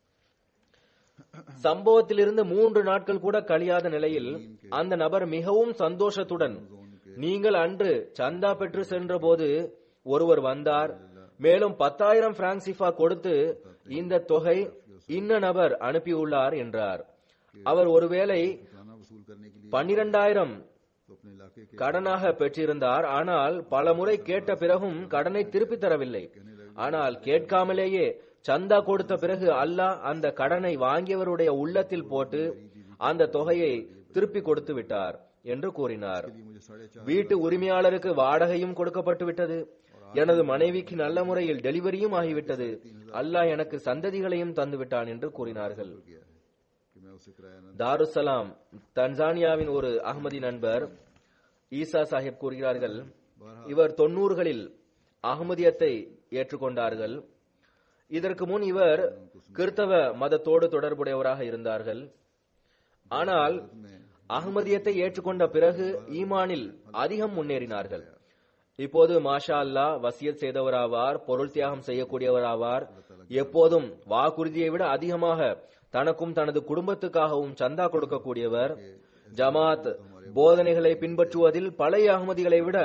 சம்பவத்திலிருந்து மூன்று நாட்கள் கூட கழியாத நிலையில் அந்த நபர் மிகவும் சந்தோஷத்துடன் நீங்கள் அன்று சந்தா பெற்று சென்றபோது ஒருவர் வந்தார் மேலும் பத்தாயிரம் பிரான்சிஃபா கொடுத்து இந்த தொகை இன்ன நபர் அனுப்பியுள்ளார் என்றார் அவர் ஒருவேளை खाना वसूल करने के लिए பன்னிரண்டாயிரம் तो अपने इलाके के கடனாக பெற்றிருந்தார் ஆனால் பல முறை கேட்ட பிறகும் கடனை திருப்பி தரவில்லை ஆனால் கேட்காமலேயே சந்தா கொடுத்த பிறகு அல்லாஹ் அந்த கடனை வாங்கியவருடைய உள்ளத்தில் போட்டு அந்த தொகையை திருப்பி கொடுத்து விட்டார் என்று கூறினார் लिए मुझे साढ़े चार வீட்டு உரிமையாளருக்கு வாடகையும் கொடுக்கப்பட்டு விட்டது எனது மனைவிக்கு நல்ல முறையில் டெலிவரியும் ஆகிவிட்டது அல்லாஹ் எனக்கு சந்ததிகளையும் தந்து விட்டான் என்று கூறினார்கள் गया है कि मैं उसे किराया न தாருசலாம் தன்சானியாவின் ஒரு அகமதி நண்பர் ஈசா சாஹிப் கூறுகிறார்கள் இவர் தொண்ணூறுகளில் அகமதியத்தை ஏற்றுக்கொண்டார்கள் இதற்கு முன் இவர் கிறித்தவ மதத்தோடு தொடர்புடையவராக இருந்தார்கள் ஆனால் அகமதியத்தை ஏற்றுக்கொண்ட பிறகு ஈமானில் அதிகம் முன்னேறினார்கள் இப்போது மாஷா அல்லாஹ் வசியத் செய்தவராவார் பொருள் தியாகம் செய்யக்கூடியவராவார் எப்போதும் வாக்குறுதியை விட அதிகமாக தனக்கும் தனது குடும்பத்துக்காகவும் சந்தா கொடுக்கக்கூடியவர் ஜமாத் போதனைகளை பின்பற்றுவதில் பழைய அகமதிகளை விட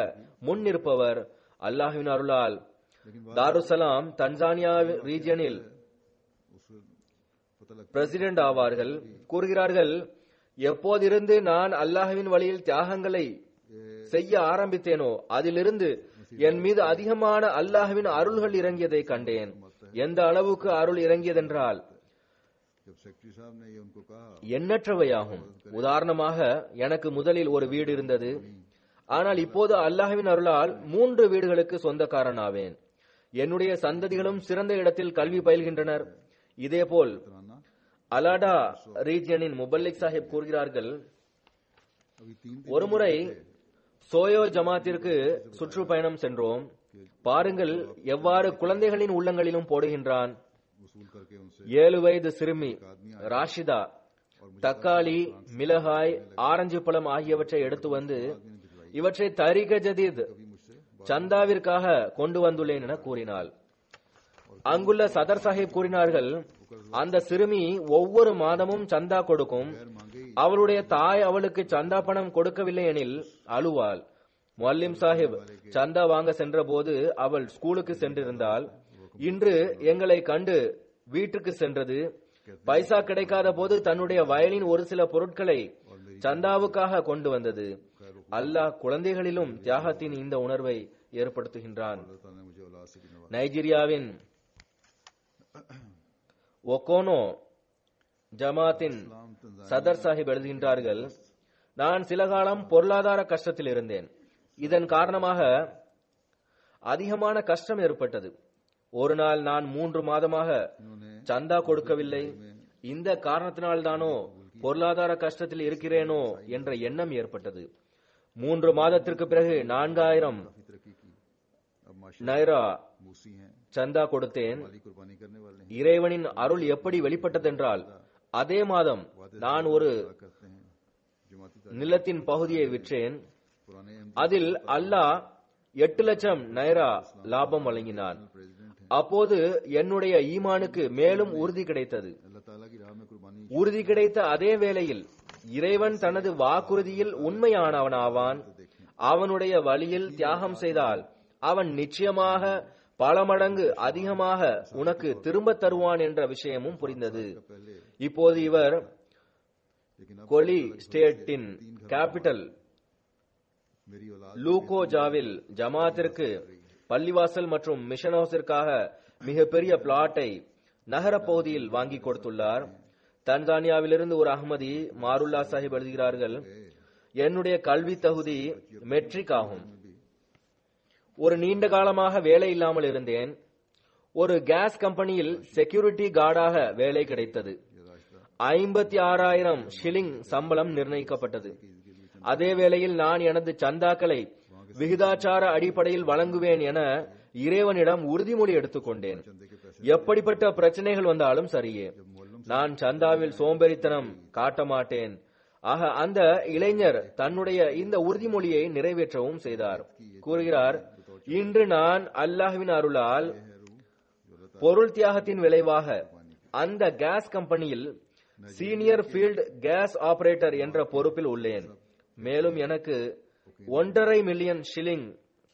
முன் நிற்பவர் அல்லாஹ்வின் அருளால் தாருசலாம் தன்சானியா ரீஜியனில் उस पता लगता பிரசிடென்ட் ஆவார்கள் கூறுகிறார்கள் எப்போதிருந்து நான் அல்லாஹ்வின் வழியில் தியாகங்களை செய்ய ஆரம்பித்தேனோ அதிலிருந்து என் மீது அதிகமான அல்லாஹ்வின் அருள்கள் இறங்கியதை கண்டேன் எந்த அளவுக்கு அருள் இறங்கியதென்றால் जब सेक्रेटरी साहब ने ये उनको कहा எண்ணற்றவையாகும் உதாரணமாக எனக்கு முதலில் ஒரு வீடு இருந்தது ஆனால் இப்போது அல்லாஹ்வின் அருளால் மூன்று வீடுகளுக்கு சொந்தக்காரனாவேன் என்னுடைய சந்ததிகளும் சிறந்த இடத்தில் கல்வி பயில்கின்றனர் இதேபோல் तराना அலாடா ரீஜியனின் முபல்லிக் சாஹிப் கூறுகிறார்கள் अभी तीन ஒருமுறை சோயோ ஜமாத்திற்கு சுற்றுப்பயணம் சென்றோம் பாருங்கள் எவ்வாறு குழந்தைகளின் உள்ளங்களிலும் போடுகின்றான் वसूल करके उनसे ஏழு வயது சிறுமி ராஷிதா தக்காளி மிளகாய் ஆரஞ்சு பழம் ஆகியவற்றை எடுத்து வந்து இவற்றை தரிக ஜதீத் कभी मुझसे சந்தாவிற்காக கொண்டு வந்துள்ளேன் என கூறினாள் அங்குள்ள சதர் சாஹிப் கூறினார்கள் அந்த சிறுமி ஒவ்வொரு மாதமும் சந்தா கொடுக்கும் அவளுடைய தாய் அவளுக்கு சந்தா பணம் கொடுக்கவில்லை எனில் அழுவாள் முல்லிம் சாஹிப் சந்தா வாங்க சென்றபோது அவள் ஸ்கூலுக்கு சென்றிருந்தாள் இன்று எங்களை கண்டு வீட்டுக்கு சென்றது பைசா கிடைக்காத போது தன்னுடைய வயலின் ஒரு சில பொருட்களை சந்தாவுக்காக கொண்டு வந்தது அல்லாஹ் குழந்தைகளிலும் தியாகத்தின் இந்த உணர்வை ஏற்படுத்துகின்றான் अल्लाह ताला ने मुझे औलाद से भी नवाजा நைஜீரியாவின் ஒகோனோ ஜமாத்தின் इस्लाम तंजानिया சதர் சாஹிப் எழுதுகின்றார்கள் நான் சில காலம் பொருளாதார கஷ்டத்தில் இருந்தேன் இதன் காரணமாக அதிகமான கஷ்டம் ஏற்பட்டது ஒரு நாள் நான் மூன்று மாதமாக इन्होंने சந்தா கொடுக்கவில்லை இந்த காரணத்தினால்தானோ பொருளாதார கஷ்டத்தில் இருக்கிறேனோ என்ற எண்ணம் ஏற்பட்டது மூன்று மாதத்திற்கு பிறகு நான்காயிரம் काफी तरक्की की अब माशा நைரா मूसी हैं சந்தா கொடுத்தேன் माली कुर्बानी करने वाले हैं இறைவனின் அருள் எப்படி வெளிப்பட்டதென்றால் அதே மாதம் நான் ஒரு अदा करते हैं जमाती तारीख நிலத்தின் பகுதியை விற்றேன் पुराने அதில் அல்லாஹ் எட்டு லட்சம் நைரா லாபம் வழங்கினான் प्रेसिडेंट हैं அப்போது என்னுடைய ஈமானுக்கு மேலும் உறுதி கிடைத்தது अल्लाह ताला की राह में कुर्बानी உறுதி கிடைத்த அதே வேளையில் இறைவன் தனது வாக்குறுதியில் உண்மையானவனாவான் அவனுடைய வழியில் தியாகம் செய்தால் அவன் நிச்சயமாக பல மடங்கு அதிகமாக உனக்கு திரும்ப தருவான் என்ற விஷயமும் புரிந்தது पहले இப்போது இவர் लेकिन अब கொலி ஸ்டேட்டின் கேபிட்டல் मेरी औलाद லூகோஜாவில் ஜமாத்திற்கு பள்ளிவாசல் மற்றும் மிஷன் ஹவுஸிற்காக மிகப்பெரிய பிளாட்டை நகர பகுதியில் வாங்கி கொடுத்துள்ளார் தன்சானியாவிலிருந்து ஒரு அகமதி மாருல்லா சாஹிப் எழுதுகிறார்கள் என்னுடைய கல்வி தகுதி மெட்ரிக் ஆகும் ஒரு நீண்ட காலமாக வேலை இல்லாமல் இருந்தேன் ஒரு கேஸ் கம்பெனியில் செக்யூரிட்டி கார்டாக வேலை கிடைத்தது ஐம்பத்தி ஆறாயிரம் ஷில்லிங் சம்பளம் நிர்ணயிக்கப்பட்டது அதே வேளையில் நான் எனது சந்தாக்களை விகிதாச்சார அடிப்படையில் வழங்குவேன் என இறைவனிடம் உறுதிமொழி எடுத்துக்கொண்டேன் எப்படிப்பட்ட பிரச்சனைகள் வந்தாலும் சரியே நான் சந்தாவில் சோம்பேறித்தனம் காட்ட மாட்டேன் ஆக அந்த இளைஞர் தன்னுடைய இந்த உறுதிமொழியை நிறைவேற்றவும் செய்தார் கூறுகிறார் இன்று நான் அல்லாஹ்வின் அருளால் பொருள் தியாகத்தின் விளைவாக அந்த கேஸ் கம்பெனியில் சீனியர் ஃபீல்ட் கேஸ் ஆபரேட்டர் என்ற பொறுப்பில் உள்ளேன் மேலும் எனக்கு ஒன்றரை மில்லியன் ஷில்லிங்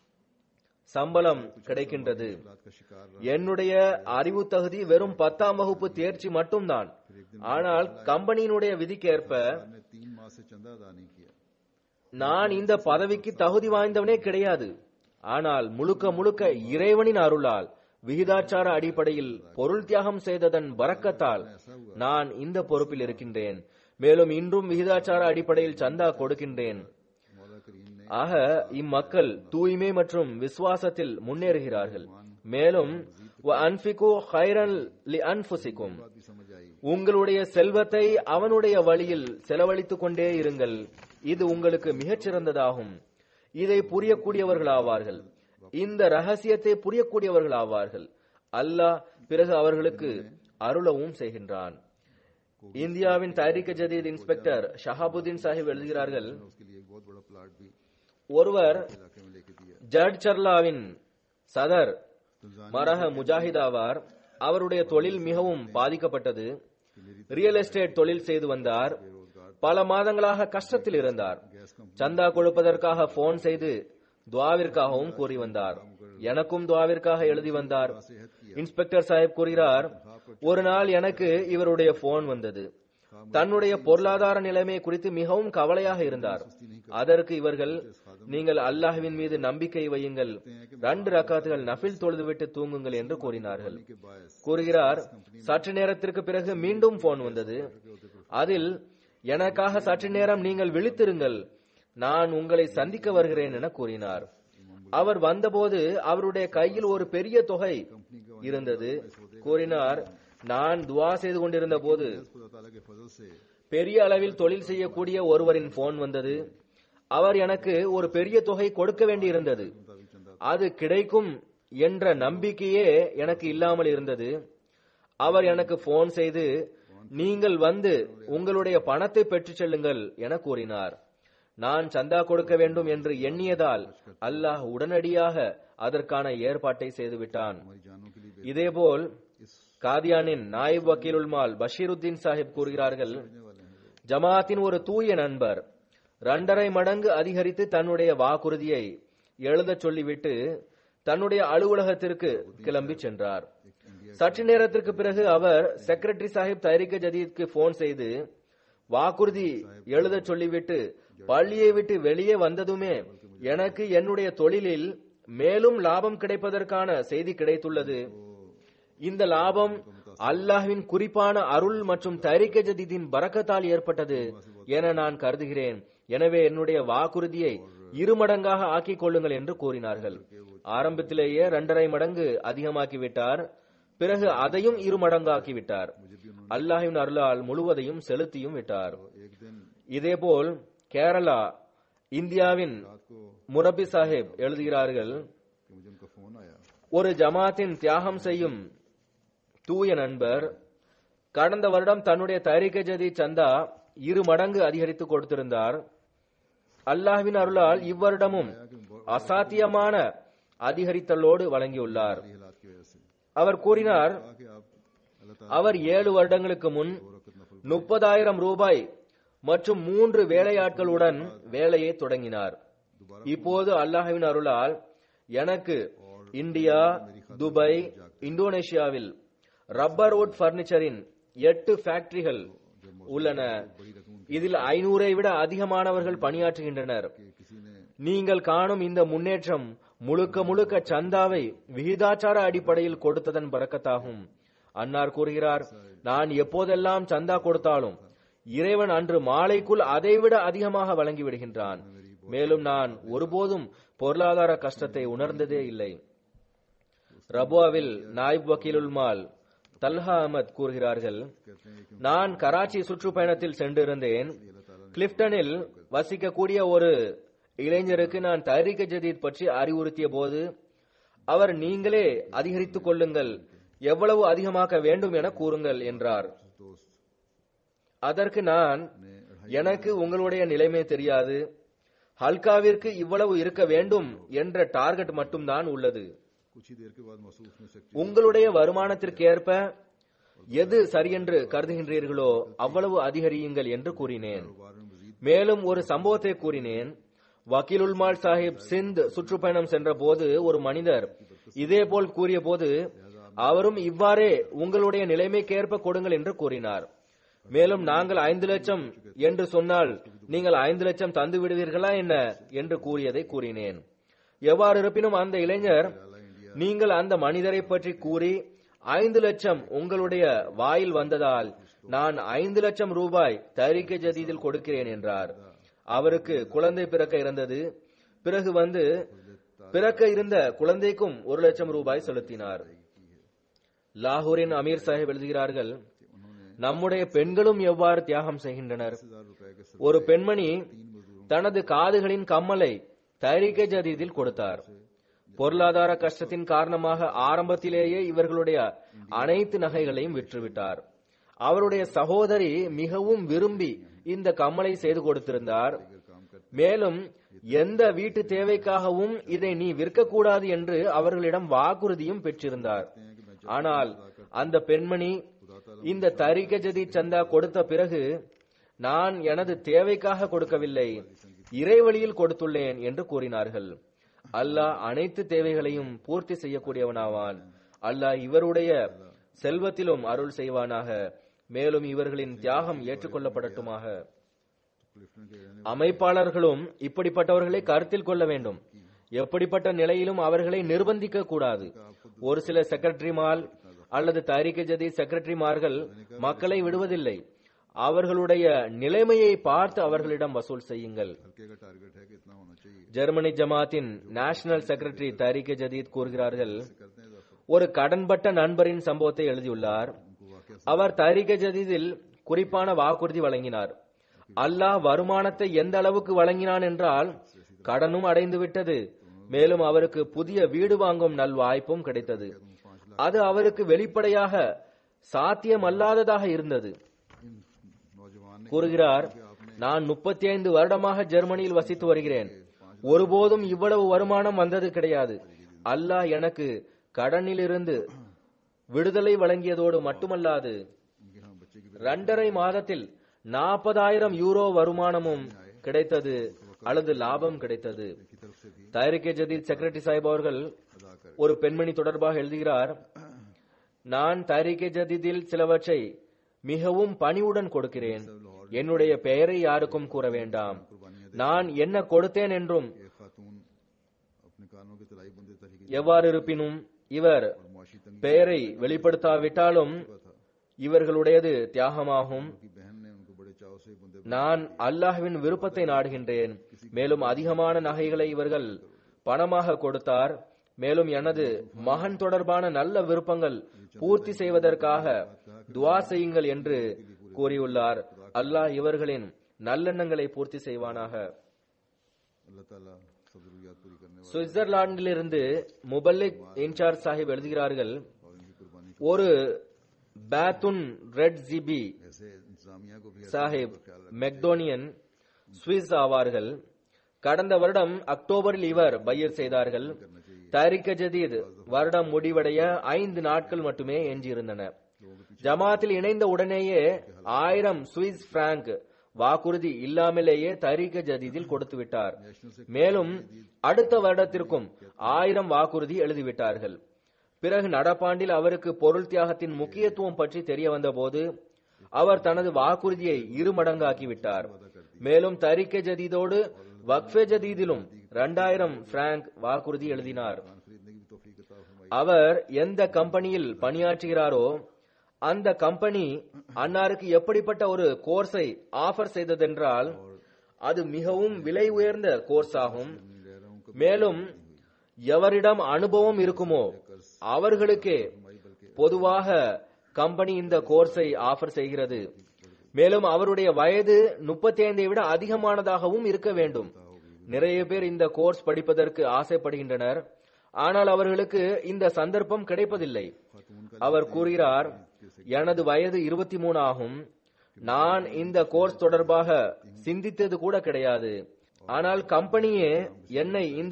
சம்பளம் கிடைக்கின்றது औलाद का शिकार என்னுடைய அறிவு தகுதி வெறும் பத்தாம் வகுப்பு தேர்ச்சி மட்டும்தான் ஆனால் கம்பெனியினுடைய விதிக்கேற்ப ने तीन माह से चंदा अदा नहीं किया நான் இந்த பதவிக்கு தகுதி வாய்ந்தவனே கிடையாது ஆனால் முழுக்க முழுக்க இறைவனின் அருளால் விகிதாச்சார அடிப்படையில் பொருள் தியாகம் செய்ததன் வரக்கத்தால் நான் இந்த பொறுப்பில் இருக்கின்றேன் மேலும் இன்றும் விகிதாச்சார அடிப்படையில் சந்தா கொடுக்கின்றேன் मौला करीम ने ஆக இம்மக்கள் தூய்மை மற்றும் விசுவாசத்தில் முன்னேறுகிறார்கள் மேலும் அன்பிகு ஹைரன் லி அன்ஃபுசிக்கும் बात भी समझ आई உங்களுடைய செல்வத்தை அவனுடைய வழியில் செலவழித்துக் கொண்டே இருங்கள் இது உங்களுக்கு மிகச் சிறந்ததாகும் இதை புரியக்கூடியவர்களாவார்கள் இந்த ரகசியத்தை புரியக்கூடியவர்களாவார்கள் அல்லாஹ் பிறகு அவர்களுக்கு அருளவும் செய்கின்றான் இந்தியாவின் தாரிக ஜதீத் இன்ஸ்பெக்டர் ஷஹாபுதீன் சாஹிப் எழுதுகிறார்கள் उसके लिए एक बहुत बड़ा प्लाट भी ஒருவர் इलाके में लेके दिया ஜட்சர்லாவின் சதர் மரஹ முஜாஹித் ஆவார் அவருடைய தொழில் மிகவும் பாதிக்கப்பட்டது ரியல் எஸ்டேட் தொழில் செய்து வந்தார் பல மாதங்களாக கஷ்டத்தில் இருந்தார் சந்தா கொடுப்பதற்காக போன் செய்து துவாவிற்காகவும் கூறி வந்தார் எனக்கும் துவாவிற்காக எழுதி வந்தார் இன்ஸ்பெக்டர் சாஹிப் கூறுகிறார் ஒரு நாள் எனக்கு இவருடைய போன் வந்தது தன்னுடைய பொருளாதார நிலைமை குறித்து மிகவும் கவலையாக இருந்தார் அதற்கு இவர்கள் நீங்கள் அல்லாஹ்வின் மீது நம்பிக்கை வையுங்கள் ரெண்டு ரக்காத்துகள் நஃபில் தொழுதுவிட்டு தூங்குங்கள் என்று கூறினார்கள் கூறுகிறார் சற்று நேரத்திற்கு பிறகு மீண்டும் போன் வந்தது அதில் எனக்காக சற்று நேரம் நீங்கள் விழித்திருங்கள் நான் உங்களை சந்திக்க வருகிறேன் என கூறினார் அவர் வந்தபோது அவருடைய கையில் ஒரு பெரிய தொகை இருந்தது கூறினார் நான் துவா செய்து கொண்டிருந்த போது खुदा ताला के फजल से பெரிய அளவில் தொழில் செய்யக்கூடிய ஒருவரின் போன் வந்தது அவர் எனக்கு ஒரு பெரிய தொகை கொடுக்க வேண்டியிருந்தது அது கிடைக்கும் என்ற நம்பிக்கையே எனக்கு இல்லாமல் இருந்தது அவர் எனக்கு போன் செய்து நீங்கள் வந்து உங்களுடைய பணத்தை பெற்றுச் செல்லுங்கள் என கூறினார் நான் சந்தா கொடுக்க வேண்டும் என்று எண்ணியதால் அல்லாஹ் உடனடியாக அதற்கான ஏற்பாட்டை செய்துவிட்டான் हमारी जानों के लिए இதேபோல் காதியானின் நாயிப் வக்கீலுல் மால் பஷீருத்தீன் சாஹிப் கூறுகிறார்கள் ஜமாத்தின் ஒரு தூய நண்பர் இரண்டரை மடங்கு அதிகரித்து தன்னுடைய வாக்குறுதியை எழுதச் சொல்லிவிட்டு தன்னுடைய அலுவலகத்திற்கு கிளம்பி சென்றார் சற்று நேரத்திற்கு பிறகு அவர் செக்ரட்டரி சாஹிப் தரிக ஜதீத்க்கு போன் செய்து வாக்குறுதி எழுதச் சொல்லிவிட்டு பள்ளியை விட்டு வெளியே வந்ததுமே எனக்கு என்னுடைய தொழிலில் மேலும் லாபம் கிடைப்பதற்கான செய்தி கிடைத்துள்ளது இந்த லாபம் அல்லாஹ்வின் குறிப்பான அருள் மற்றும் தரிக்க ஜதீதின் பரக்கத்தால் ஏற்பட்டது என நான் கருதுகிறேன் எனவே என்னுடைய வாக்குறுதியை இருமடங்காக ஆக்கிக் கொள்ளுங்கள் என்று கூறினார்கள் ஆரம்பத்திலேயே இரண்டரை மடங்கு அதிகமாக்கி விட்டார் பிறகு அதையும் இருமடங்காக்கி விட்டார் அல்லாஹ்வின் அருளால் முழுவதையும் செலுத்தியும் விட்டார் एक दिन இதேபோல் கேரளா இந்தியாவின் रात को முரபி சாஹிப் எழுதுகிறார்கள் कि मुझे उनका फोन आया ஒரு ஜமாத்தின் தியாகம் செய்யும் தூய நண்பர் கடந்த வருடம் தன்னுடைய தரிக்க ஜதி சந்தா இரு மடங்கு அதிகரித்து கொடுத்திருந்தார் அல்லாஹ்வின் அருளால் இவ்வருடமும் அசாத்தியமான அதிகரித்தலோடு வழங்கியுள்ளார் ये हालात की वजह से அவர் கூறினார் कहा कि आप अल्लाह ताला அவர் ஏழு வருடங்களுக்கு முன் वरकत नफल முப்பதாயிரம் ரூபாய் மற்றும் மூன்று வேலையாட்களுடன் வேலையை தொடங்கினார் இப்போது அல்லாஹ்வின் அருளால் எனக்கு இந்தியா துபாய் இந்தோனேஷியாவில் ரப்பர் வுட் பர்னிச்சரின் எட்டு ஃபேக்டரிகள் உள்ளன இதில் ஐநூறை விட அதிகமானவர்கள் பணியாற்றுகின்றனர் किसी ने நீங்கள் காணும் இந்த முன்னேற்றம் முழுக்க முழுக்க சந்தாவை விகிதாச்சார அடிப்படையில் கொடுத்ததன் பறக்கத்தாகும் அன்னார் கூறுகிறார் நான் எப்போதெல்லாம் சந்தா கொடுத்தாலும் இறைவன் அன்று மாலைக்குள் அதைவிட அதிகமாக வழங்கி விடுகின்றான் மேலும் நான் ஒருபோதும் பொருளாதார கஷ்டத்தை உணர்ந்ததே இல்லை ரபுவாவில் நாயிப் வக்கீலுல் மால் தல்ஹா அஹமத் கூறுகிறார்கள் நான் கராச்சி சுற்றுப்பயணத்தில் சென்றிருந்தேன் கிளிப்டனில் வசிக்கக்கூடிய ஒரு இளைஞருக்கு நான் தரிக ஜதீத் பற்றி அறிவுறுத்திய போது அவர் நீங்களே அதிகரித்துக் கொள்ளுங்கள் எவ்வளவு அதிகமாக்க வேண்டும் என கூறுங்கள் என்றார் दोस्त அதற்கு நான் எனக்கு உங்களுடைய நிலைமை தெரியாது ஹல்காவிற்கு இவ்வளவு இருக்க வேண்டும் என்ற டார்கெட் மட்டும்தான் உள்ளது कुछ ही देर के बाद महसूस में से உங்களுடைய வருமானத்திற்கேற்ப எது சரியென்று கருதுகின்றீர்களோ அவ்வளவு அதிகரியுங்கள் என்று கூறினேன் மேலும் ஒரு சம்பவத்தை கூறினேன் வக்கீலுல் மால் சாஹிப் சிந்த் சுற்றுப்பயணம் சென்ற போது ஒரு மனிதர் இதேபோல் கூறிய போது அவரும் இவ்வாறே உங்களுடைய நிலைமைக்கேற்ப கொடுங்கள் என்று கூறினார் மேலும் நாங்கள் ஐந்து லட்சம் என்று சொன்னால் நீங்கள் ஐந்து லட்சம் தந்து விடுவீர்களா என்ன என்று கூறியதை கூறினேன் எவ்வாறு இருப்பினும் அந்த இளைஞர் நீங்கள் அந்த மனிதரை பற்றி கூறி ஐந்து லட்சம் உங்களுடைய வாயில் வந்ததால் நான் ஐந்து லட்சம் ரூபாய் தரிக்க ஜதீதில் கொடுக்கிறேன் என்றார் அவருக்கு குழந்தை பிறக்க இருந்தது பிறகு வந்து பிறக்க இருந்த குழந்தைக்கும் ஒரு லட்சம் ரூபாய் செலுத்தினார் லாகூரின் அமீர் சாஹிப் எழுதுகிறார்கள் நம்முடைய பெண்களும் எவ்வாறு தியாகம் செய்கின்றனர் हजार रुपए के ஒரு பெண்மணி தனது காதுகளின் கம்மலை தரிக்க ஜதீதில் கொடுத்தார் பொருளாதார கஷ்டத்தின் காரணமாக ஆரம்பத்திலேயே இவர்களுடைய அனைத்து நகைகளையும் விற்றுவிட்டார் அவருடைய சகோதரி மிகவும் விரும்பி இந்த கம்மலை செய்து கொடுத்திருந்தார் மேலும் எந்த வீட்டு தேவைக்காகவும் இதை நீ விற்கக்கூடாது என்று அவர்களிடம் வாக்குறுதியும் பெற்றிருந்தார் ஆனால் அந்த பெண்மணி இந்த தரிக ஜதி சந்தா கொடுத்த பிறகு நான் எனது தேவைக்காக கொடுக்கவில்லை இறைவழியில் கொடுத்துள்ளேன் என்று கூறினார்கள் அல்லாஹ் அனைத்து தேவைகளையும் பூர்த்தி செய்யக்கூடியவனாவான் அல்லாஹ் இவருடைய செல்வத்திலும் அருள் செய்வானாக மேலும் இவர்களின் தியாகம் ஏற்றுக்கொள்ளப்படட்டுமாக क्लिफ्टन के रहने அமைப்பாளர்களும் இப்படிப்பட்டவர்களை கருத்தில் கொள்ள வேண்டும் எப்படிப்பட்ட நிலையிலும் அவர்களை நிர்பந்திக்க கூடாது ஒரு சில செக்ரட்டரிமார் அல்லது தாரிக ஜதி செக்ரட்டரிமார்கள் மக்களை விடுவதில்லை அவர்களுடைய நிலைமையை பார்த்து அவர்களிடம் வசூல் செய்யுங்கள் हल्के का टारगेट है कि इतना होना चाहिए ஜெர்மனி ஜமாத்தின் நேஷனல் செக்ரட்டரி தாரிக ஜதீத் கூறுகிறார்கள் करते हैं इजाफा ஒரு கடன்பட்ட நண்பரின் சம்பவத்தை எழுதியுள்ளார் उनको वाकई அவர் தாரிக ஜதீதில் குறிப்பான வாக்குறுதி வழங்கினார் அல்லாஹ் வருமானத்தை எந்த அளவுக்கு வழங்கினான் என்றால் கடனும் அடைந்து விட்டது மேலும் அவருக்கு புதிய வீடு வாங்கும் நல் வாய்ப்பும் கிடைத்தது அது அவருக்கு வெளிப்படையாக சாத்தியமல்லாததாக இருந்தது इन नौजवान ने கூறுகிறார் நான் முப்பத்தி ஐந்து வருடமாக ஜெர்மனியில் வசித்து வருகிறேன் ஒருபோதும் இவ்வளவு வருமானம் வந்தது கிடையாது அல்லாஹ் எனக்கு கடனிலிருந்து விடுதலை வழங்கியதோடு மட்டுமல்லாது उनके यहाँ बच्चे की இரண்டரை மாதத்தில் நாற்பதாயிரம் யூரோ வருமானமும் கிடைத்தது அல்லது லாபம் கிடைத்தது की तरफ से भी தாரிகே ஜதீத் செக்ரட்டரி சாஹிப் அவர்கள் अदा कर ஒரு பெண்மணி தொடர்பாக எழுதுகிறார் நான் தாரிகே ஜதீதில் சிலவற்றை மிகவும் பணிவுடன் கொடுக்கிறேன் என்னுடைய பெயரை யாருக்கும் கூற வேண்டாம் நான் என்ன கொடுத்தேன் என்றும் ये खातून अपने कानों के तलाई बंदे तरीके எவ்வாறு இருப்பினும் இவர் और मुआशी तंगी பெயரை வெளிப்படுத்தாவிட்டாலும் இவர்களுடையது தியாகமாகும் की बहन ने उनको बड़े चाव से बंदे நான் அல்லாஹ்வின் விருப்பத்தை நாடுகின்றேன் மேலும் அதிகமான நகைகளை இவர்கள் பணமாக கொடுத்தார் மேலும் எனது மகன் தொடர்பான நல்ல விருப்பங்கள் பூர்த்தி செய்வதற்காக துவா செய்யுங்கள் என்று கூறியுள்ளார் அல்லாஹ் இவர்களின் நல்லெண்ணங்களை பூர்த்தி செய்வானாக अल्लाह ताला सब जरूरियात पूरी करने वाले சுவிட்சர்லாந்திலிருந்து முபல்லிக் இன்சார்ஜ் சாஹிப் எழுதுகிறார்கள் और इनकी कुर्बानी ஒரு பேத்துன் ரெட் ஜிபி ऐसे इंतजामिया को भी சாஹிப் மெக்டோனியன் சுவிஸ் ஆவார்கள் கடந்த வருடம் அக்டோபரில் இவர் பையர் செய்தார்கள் தாரிக ஜதீத் வருடம் முடிவடைய ஐந்து நாட்கள் மட்டுமே எஞ்சியிருந்தன ஜமாத்தில் இணைந்த உடனேயே ஆயிரம் சுவிஸ் பிராங்க் வாக்குறுதி இல்லாமலேயே தரிக ஜதீதில் கொடுத்து விட்டார் மேலும் அடுத்த வருடத்திற்கும் ஆயிரம் வாக்குறுதி எழுதிவிட்டார்கள் பிறகு நடப்பாண்டில் அவருக்கு பொருள் தியாகத்தின் முக்கியத்துவம் பற்றி தெரிய வந்தபோது அவர் தனது வாக்குறுதியை இருமடங்காக்கி விட்டார் மேலும் தரிக்க ஜதீதோடு வக்ஃபே ஜதீதிலும் இரண்டாயிரம் பிராங்க் வாக்குறுதி எழுதினார் खरीदने की भी तौफीक अता फरमाई அவர் எந்த கம்பெனியில் பணியாற்றுகிறாரோ அந்த கம்பெனி அன்னாருக்கு எப்படிப்பட்ட ஒரு கோர்ஸை ஆஃபர் செய்ததென்றால் அது மிகவும் விலை உயர்ந்த கோர்ஸ் ஆகும் மேலும் எவரிடம் அனுபவம் இருக்குமோ அவர்களுக்கே பொதுவாக கம்பெனி இந்த கோர்ஸை ஆஃபர் செய்கிறது மேலும் அவருடைய வயது முப்பத்தி ஐந்தை விட அதிகமானதாகவும் இருக்க வேண்டும் நிறைய பேர் இந்த கோர்ஸ் படிப்பதற்கு ஆசைப்படுகின்றனர் ஆனால் அவர்களுக்கு இந்த சந்தர்ப்பம் கிடைப்பதில்லை அவர் கூறுகிறார் எனது வயது இருபத்தி மூணு ஆகும் நான் இந்த கோர்ஸ் தொடர்பாக சிந்தித்தது கூட கிடையாது ஆனால் கம்பெனியே என்னை இந்த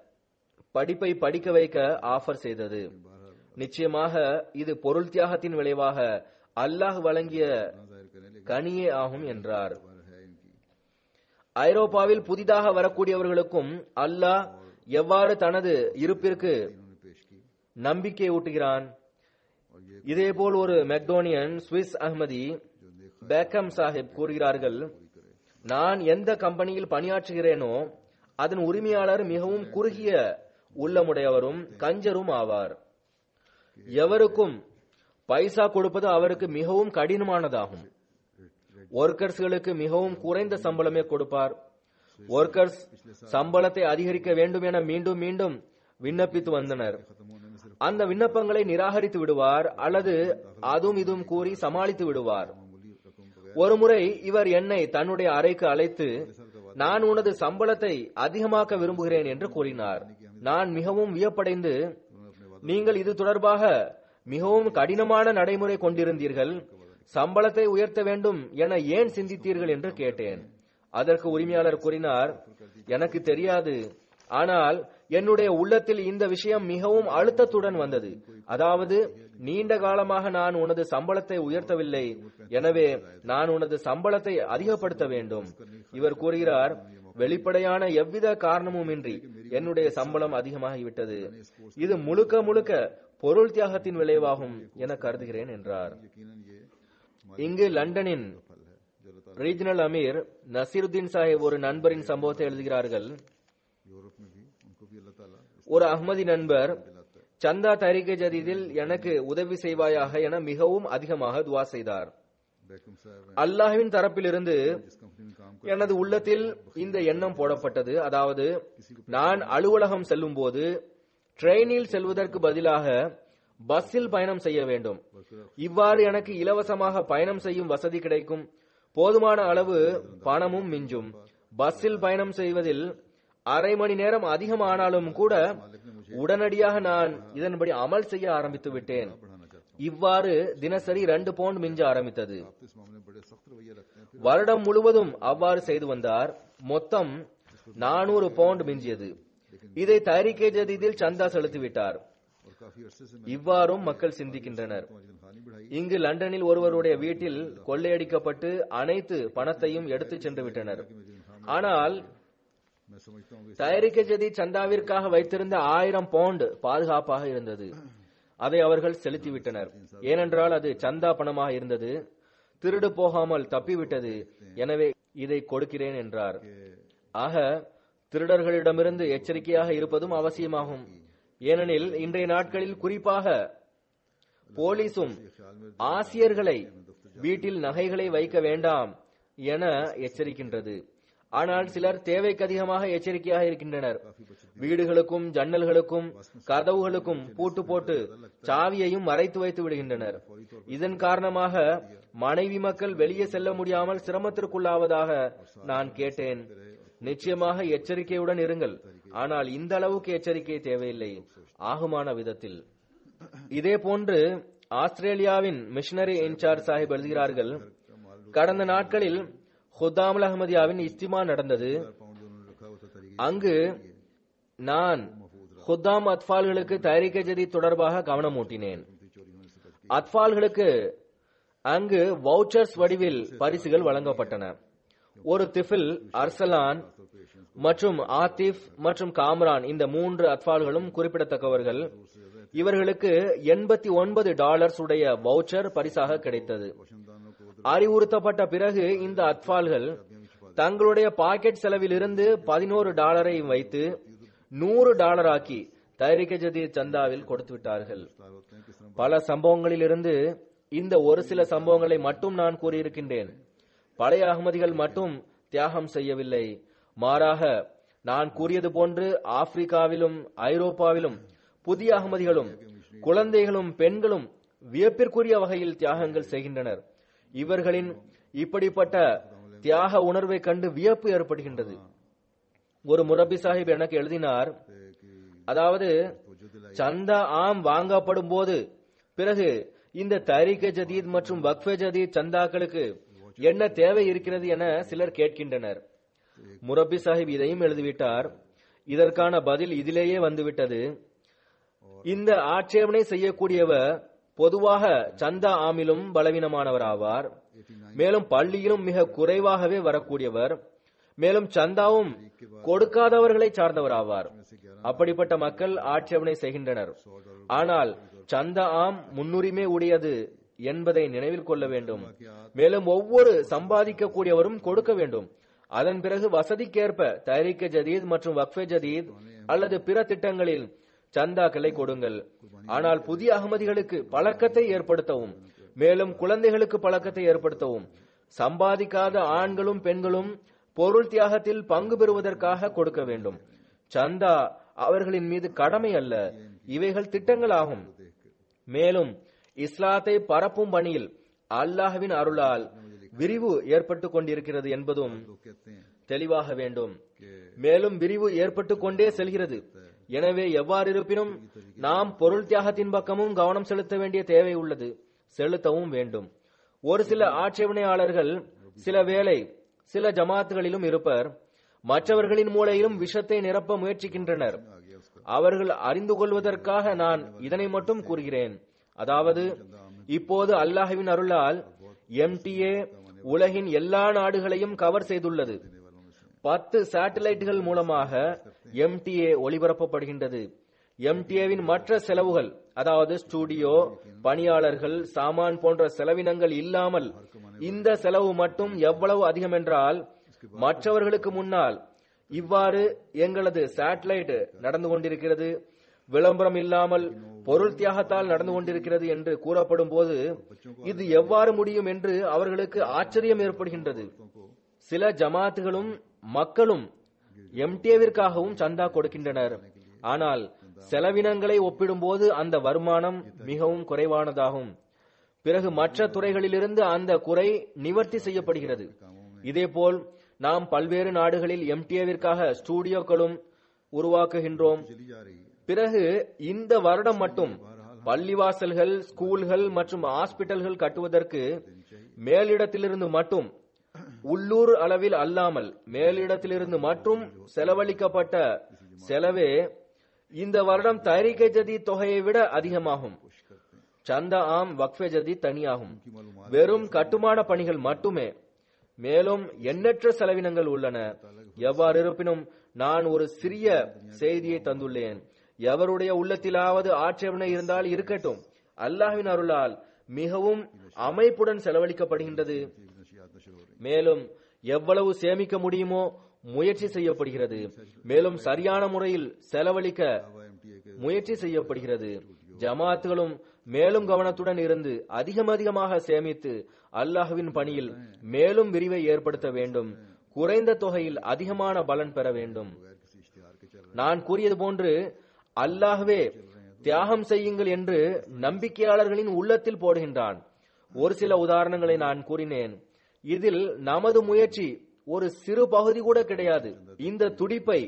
படிப்பை படிக்க வைக்க ஆஃபர் செய்தது நிச்சயமாக இது பொருள் தியாகத்தின் விளைவாக அல்லாஹ் வழங்கிய जाहिर करने लेकिन கனியே ஆகும் என்றார் खबर है इनकी ஐரோப்பாவில் புதிதாக வரக்கூடியவர்களுக்கும் அல்லாஹ் எவ்வாறு தனது இருப்பிற்கு इन्होंने पेश की நம்பிக்கை ஊட்டுகிறான் और ये இதேபோல் ஒரு மெக்டோனியன் சுவிஸ் அஹ்மதி பேக்கம் சாஹிப் கூறுகிறார்கள் நான் எந்த கம்பெனியில் பணியாற்றுகிறேனோ அதன் உரிமையாளர் மிகவும் குறுகிய உள்ளமுடையவரும் கஞ்சரும் ஆவார் எவருக்கும் பைசா கொடுப்பது அவருக்கு மிகவும் கடினமானதாகும் ஒர்க்கர்ஸ்களுக்கு மிகவும் குறைந்த சம்பளமே கொடுப்பார் ஒர்க்கர்ஸ் சம்பளத்தை அதிகரிக்க வேண்டும் என மீண்டும் மீண்டும் விண்ணப்பித்து வந்தனர் खत्म होने में सिर्फ அந்த விண்ணப்பங்களை நிராகரித்து விடுவார் அல்லது அதுவும் இதுவும் கூறி சமாளித்து விடுவார் मामूली रकम बगैर ஒருமுறை இவர் என்னை தன்னுடைய அறைக்கு அழைத்து நான் உனது சம்பளத்தை அதிகமாக்க விரும்புகிறேன் என்று கூறினார் நான் மிகவும் வியப்படைந்து நீங்கள் இது தொடர்பாக மிகவும் கடினமான நடைமுறை கொண்டிருந்தீர்கள் சம்பளத்தை உயர்த்த வேண்டும் என ஏன் சிந்தித்தீர்கள் என்று கேட்டேன் அதற்கு உரிமையாளர் கூறினார் எனக்கு தெரியாது ஆனால் என்னுடைய உள்ளத்தில் இந்த விஷயம் மிகவும் அழுத்தத்துடன் வந்தது அதாவது நீண்ட காலமாக நான் உனது சம்பளத்தை உயர்த்தவில்லை எனவே நான் உனது சம்பளத்தை அதிகப்படுத்த வேண்டும் இவர் கூறுகிறார் வெளிப்படையான எவ்வித காரணமுமின்றி என்னுடைய சம்பளம் அதிகமாகிவிட்டது இது முழுக்க முழுக்க பொருள் தியாகத்தின் விளைவாகும் என கருதுகிறேன் என்றார் यकीनन ये இங்கு லண்டனின் फल है जो अल्लाह ताला ரீஜனல் அமீர் நசீருத்தீன் சாஹிப் ஒரு நண்பரின் சம்பவத்தை எழுதுகிறார்கள் यूरोप में भी उनको भी अल्लाह ताला ஒரு அஹ்மதி நண்பர் दिलाता है சந்தா தரிகை ஜதீதில் எனக்கு உதவி செய்வாயாக என மிகவும் அதிகமாக துவா செய்தார் बैकम साहब हैं அல்லாஹ்வின் தரப்பிலிருந்து जिस कंपनी में काम எனது உள்ளத்தில் இந்த எண்ணம் போடப்பட்டது அதாவது நான் அலுவலகம் செல்லும் போது ட்ரெயினில் செல்வதற்கு பதிலாக பஸ்ஸில் பயணம் செய்ய வேண்டும் இவ்வாறு எனக்கு இலவசமாக பயணம் செய்யும் வசதி கிடைக்கும் போதுமான அளவு பணமும் மிஞ்சும் பஸ்ஸில் பயணம் செய்வதில் அரை மணி நேரம் அதிகமானாலும் கூட உடனடியாக நான் இதன்படி அமல் செய்ய ஆரம்பித்து விட்டேன் बढ़ाना चाहता இவ்வாறு தினசரி ரெண்டு பவுண்ட் மிஞ்ச ஆரம்பித்தது हूँ तो इस मामले में बड़े सख्त रवैया रखते हैं फिर வருடம் முழுவதும் அவ்வாறு செய்து வந்தார் மொத்தம் நானூறு பவுண்ட் மிஞ்சியது இதை தயாரிக்கை ஜதீதில் சந்தா செலுத்திவிட்டார் और काफी अरसे से இவ்வாறும் மக்கள் சிந்திக்கின்றனர் तुम्हारी तनख्वाह नहीं बढ़ाई இங்கு லண்டனில் ஒருவருடைய வீட்டில் கொள்ளையடிக்கப்பட்டு அனைத்து பணத்தையும் எடுத்துச் சென்று விட்டனர் ஆனால் मैं समझता हूँ कि தயாரிக்கை ஜதி சந்தாவிற்காக வைத்திருந்த ஆயிரம் பவுண்ட் பாதுகாப்பாக இருந்தது அதை அவர்கள் செலுத்திவிட்டனர் ஏனென்றால் அது சந்தா பணமாக இருந்தது திருடு போகாமல் தப்பிவிட்டது எனவே இதை கொடுக்கிறேன் என்றார் ஆக திருடர்களிடமிருந்து எச்சரிக்கையாக இருப்பதும் அவசியமாகும் ஏனெனில் இன்றைய நாட்களில் குறிப்பாக போலீசும் ஆசிரியர்களை வீட்டில் நகைகளை வைக்க வேண்டாம் என எச்சரிக்கின்றது ஆனால் சிலர் தேவைக்கு அதிகமாக எச்சரிக்கையாக இருக்கின்றனர் வீடுகளுக்கும் ஜன்னல்களுக்கும் கதவுகளுக்கும் பூட்டு போட்டு சாவியையும் மறைத்து வைத்து விடுகின்றனர் இதன் காரணமாக மனைவி மக்கள் வெளியே செல்ல முடியாமல் சிரமத்திற்குள்ளாவதாக நான் கேட்டேன் நிச்சயமாக எச்சரிக்கையுடன் இருங்கள் ஆனால் இந்த அளவுக்கு எச்சரிக்கை தேவையில்லை ஆகுமான விதத்தில் இதே போன்று ஆஸ்திரேலியாவின் மிஷனரி இன்சார்ஜ் சாஹிப் எழுதுகிறார்கள் கடந்த நாட்களில் ஹுதாமுல் அஹமதியாவின் இஸ்திமா நடந்தது पाउंड जो उन्होंने रखा हुआ था तरीके அங்கு நான் ஹுதாம் அத்பால்களுக்கு தயாரிக்க ஜதி தொடர்பாக கவனமூட்டினேன் चोरी होने से बच அத்பால்களுக்கு அங்கு வவுச்சர்ஸ் வடிவில் பரிசுகள் வழங்கப்பட்டன ஒரு திஃபில் அர்சலான் மற்றும் ஆத்திஃப் மற்றும் காம்ரான் இந்த மூன்று அத்பால்களும் குறிப்பிடத்தக்கவர்கள் இவர்களுக்கு எண்பத்தி ஒன்பது டாலர்ஸ் உடைய வவுச்சர் பரிசாக கிடைத்தது रोशनदानों को அறிவுறுத்தப்பட்ட பிறகு இந்த அத்பால்கள் தங்களுடைய பாக்கெட் செலவிலிருந்து பதினோரு டாலரை வைத்து நூறு டாலராக்கி தயாரிக்க ஜதி சந்தாவில் கொடுத்து விட்டார்கள் तार होते हैं किस तरह பல சம்பவங்களிலிருந்து இந்த ஒரு சில சம்பவங்களை மட்டும் நான் கூறியிருக்கின்றேன் பழைய அகமதிகள் மட்டும் தியாகம் செய்யவில்லை மாறாக நான் கூறியது போன்று ஆப்பிரிக்காவிலும் ஐரோப்பாவிலும் புதிய அகமதிகளும் குழந்தைகளும் பெண்களும் வியப்பிற்குரிய வகையில் தியாகங்கள் செய்கின்றனர் இவர்களின் இப்படிப்பட்ட தியாக உணர்வை கண்டு வியப்பு ஏற்படுகின்றது ஒரு முரபி சாஹிப் எனக்கு எழுதினார் அதாவது சந்தா ஆம் வாங்கப்படும் போது பிறகு இந்த தரிக ஜதீத் மற்றும் வக்ஃபே ஜதீத் சந்தாக்களுக்கு என்ன தேவை இருக்கிறது என சிலர் கேட்கின்றனர் முரப்பி சாஹிப் இதையும் எழுதிவிட்டார் இதற்கான பதில் இதிலேயே வந்துவிட்டது இந்த ஆட்சேபனை செய்யக்கூடியவர் பொதுவாக சந்தா ஆமிலும் பலவீனமானவர் ஆவார் மேலும் பள்ளியிலும் மிக குறைவாகவே வரக்கூடியவர் மேலும் சந்தாவும் கொடுக்காதவர்களை சார்ந்தவர் ஆவார் அப்படிப்பட்ட மக்கள் ஆட்சேபனை செய்கின்றனர் ஆனால் சந்தா ஆம் முன்னுரிமை உடையது என்பதை நினைவில் கொள்ள வேண்டும் மேலும் ஒவ்வொரு சம்பாதிக்கக்கூடியவரும் கொடுக்க வேண்டும் அதன் பிறகு வசதிக்கேற்ப தயாரிக்க ஜதீத் மற்றும் வக்ஃபே ஜதீத் அல்லது பிற திட்டங்களில் சந்தாக்களை கொடுங்கள் ஆனால் புதிய அகமதிகளுக்கு பழக்கத்தை ஏற்படுத்தவும் மேலும் குழந்தைகளுக்கு பழக்கத்தை ஏற்படுத்தவும் சம்பாதிக்காத ஆண்களும் பெண்களும் பொருள் தியாகத்தில் பங்கு பெறுவதற்காக கொடுக்க வேண்டும் சந்தா அவர்களின் மீது கடமை அல்ல இவைகள் திட்டங்களாகும் மேலும் இஸ்லாத்தை பரப்பும் பணியில் அல்லாஹ்வின் அருளால் விரிவு ஏற்பட்டுக் கொண்டிருக்கிறது என்பதும் कहते हैं தெளிவாக வேண்டும் மேலும் விரிவு ஏற்பட்டு கொண்டே செல்கிறது எனவே எவ்வாறு இருப்பினும் நாம் பொருள் தியாகத்தின் பக்கமும் கவனம் செலுத்த வேண்டிய தேவை உள்ளது செலுத்தவும் வேண்டும் ஒரு சில ஆட்சேபனையாளர்கள் சில வேளை சில ஜமாத்துகளிலும் இருப்பர் மற்றவர்களின் மூளையிலும் விஷத்தை நிரப்ப முயற்சிக்கின்றனர் அவர்கள் அறிந்து கொள்வதற்காக நான் இதனை மட்டும் கூறுகிறேன் அதாவது இப்போது அல்லாஹ்வின் அருளால் எம்டிஏ உலகின் எல்லா நாடுகளையும் கவர் செய்துள்ளது பத்து சேட்டலைட்டுகள் மூலமாக எம்டிஏ ஒளிபரப்பப்படுகின்றது எம்டிஏவின் மற்ற செலவுகள் அதாவது ஸ்டுடியோ பணியாளர்கள் சாமான் போன்ற செலவினங்கள் இல்லாமல் இந்த செலவு மட்டும் எவ்வளவு அதிகம் என்றால் மற்றவர்களுக்கு முன்னால் இவ்வாறு எங்களது சேட்டலைட் நடந்து கொண்டிருக்கிறது விளம்பரம் இல்லாமல் பொருள் தியாகத்தால் நடந்து கொண்டிருக்கிறது என்று கூறப்படும் போது இது எவ்வாறு முடியும் என்று அவர்களுக்கு ஆச்சரியம் ஏற்படுகின்றது சில ஜமாத்துகளும் மக்களும் எம்டிஏவிற்காகவும் சந்தா கொடுக்கின்றனர் ஆனால் செலவினங்களை ஒப்பிடும்போது அந்த வருமானம் மிகவும் குறைவானதாகும் பிறகு மற்ற துறைகளிலிருந்து அந்த குறை நிவர்த்தி செய்யப்படுகிறது இதேபோல் நாம் பல்வேறு நாடுகளில் எம்டிஏவிற்காக ஸ்டூடியோக்களும் உருவாக்குகின்றோம் चली जा रही है பிறகு இந்த வருடம் மட்டும் பள்ளிவாசல்கள் ஸ்கூல்கள் மற்றும் ஹாஸ்பிட்டல்கள் கட்டுவதற்கு மேலிடத்திலிருந்து மட்டும் உள்ளூர் அளவில் அல்லாமல் மேலிடத்திலிருந்து மட்டும் செலவழிக்கப்பட்ட செலவே இந்த வருடம் தயாரிக்கை ஜதி தொகையை விட அதிகமாகும் சந்தா ஆம் வக்ஃபே ஜதி தனியாகும் வெறும் கட்டுமான பணிகள் மட்டுமே மேலும் எண்ணற்ற செலவினங்கள் உள்ளன எவ்வாறு இருப்பினும் நான் ஒரு சிறிய செய்தியை தந்துள்ளேன் எவருடைய உள்ளத்திலாவது ஆட்சேபனை இருந்தால் இருக்கட்டும் அல்லாஹ்வின் அருளால் மிகவும் அமைப்புடன் செலவழிக்கப்படுகின்றது नशियात नशर हो रही மேலும் எவ்வளவு சேமிக்க முடியுமோ முயற்சி செய்யப்படுகிறது மேலும் சரியான முறையில் செலவழிக்க एमटीए के முயற்சி செய்யப்படுகிறது ஜமாத்துகளும் மேலும் கவனத்துடன் இருந்து அதிகம் அதிகமாக சேமித்து அல்லாஹ்வின் பணியில் மேலும் விரிவை ஏற்படுத்த வேண்டும் குறைந்த தொகையில் அதிகமான பலன் பெற வேண்டும் बगैर किसी इश्तिहार के चल நான் கூறியது போன்று அல்லாஹ்வே தியாகம் செய்யுங்கள் என்று நம்பிக்கையாளர்களின் உள்ளத்தில் போடுகின்றான் ஒரு சில உதாரணங்களை நான் கூறினேன் இதில் நமது முயற்சி ஒரு சிறு பகுதி கூட கிடையாது இந்த துடிப்பை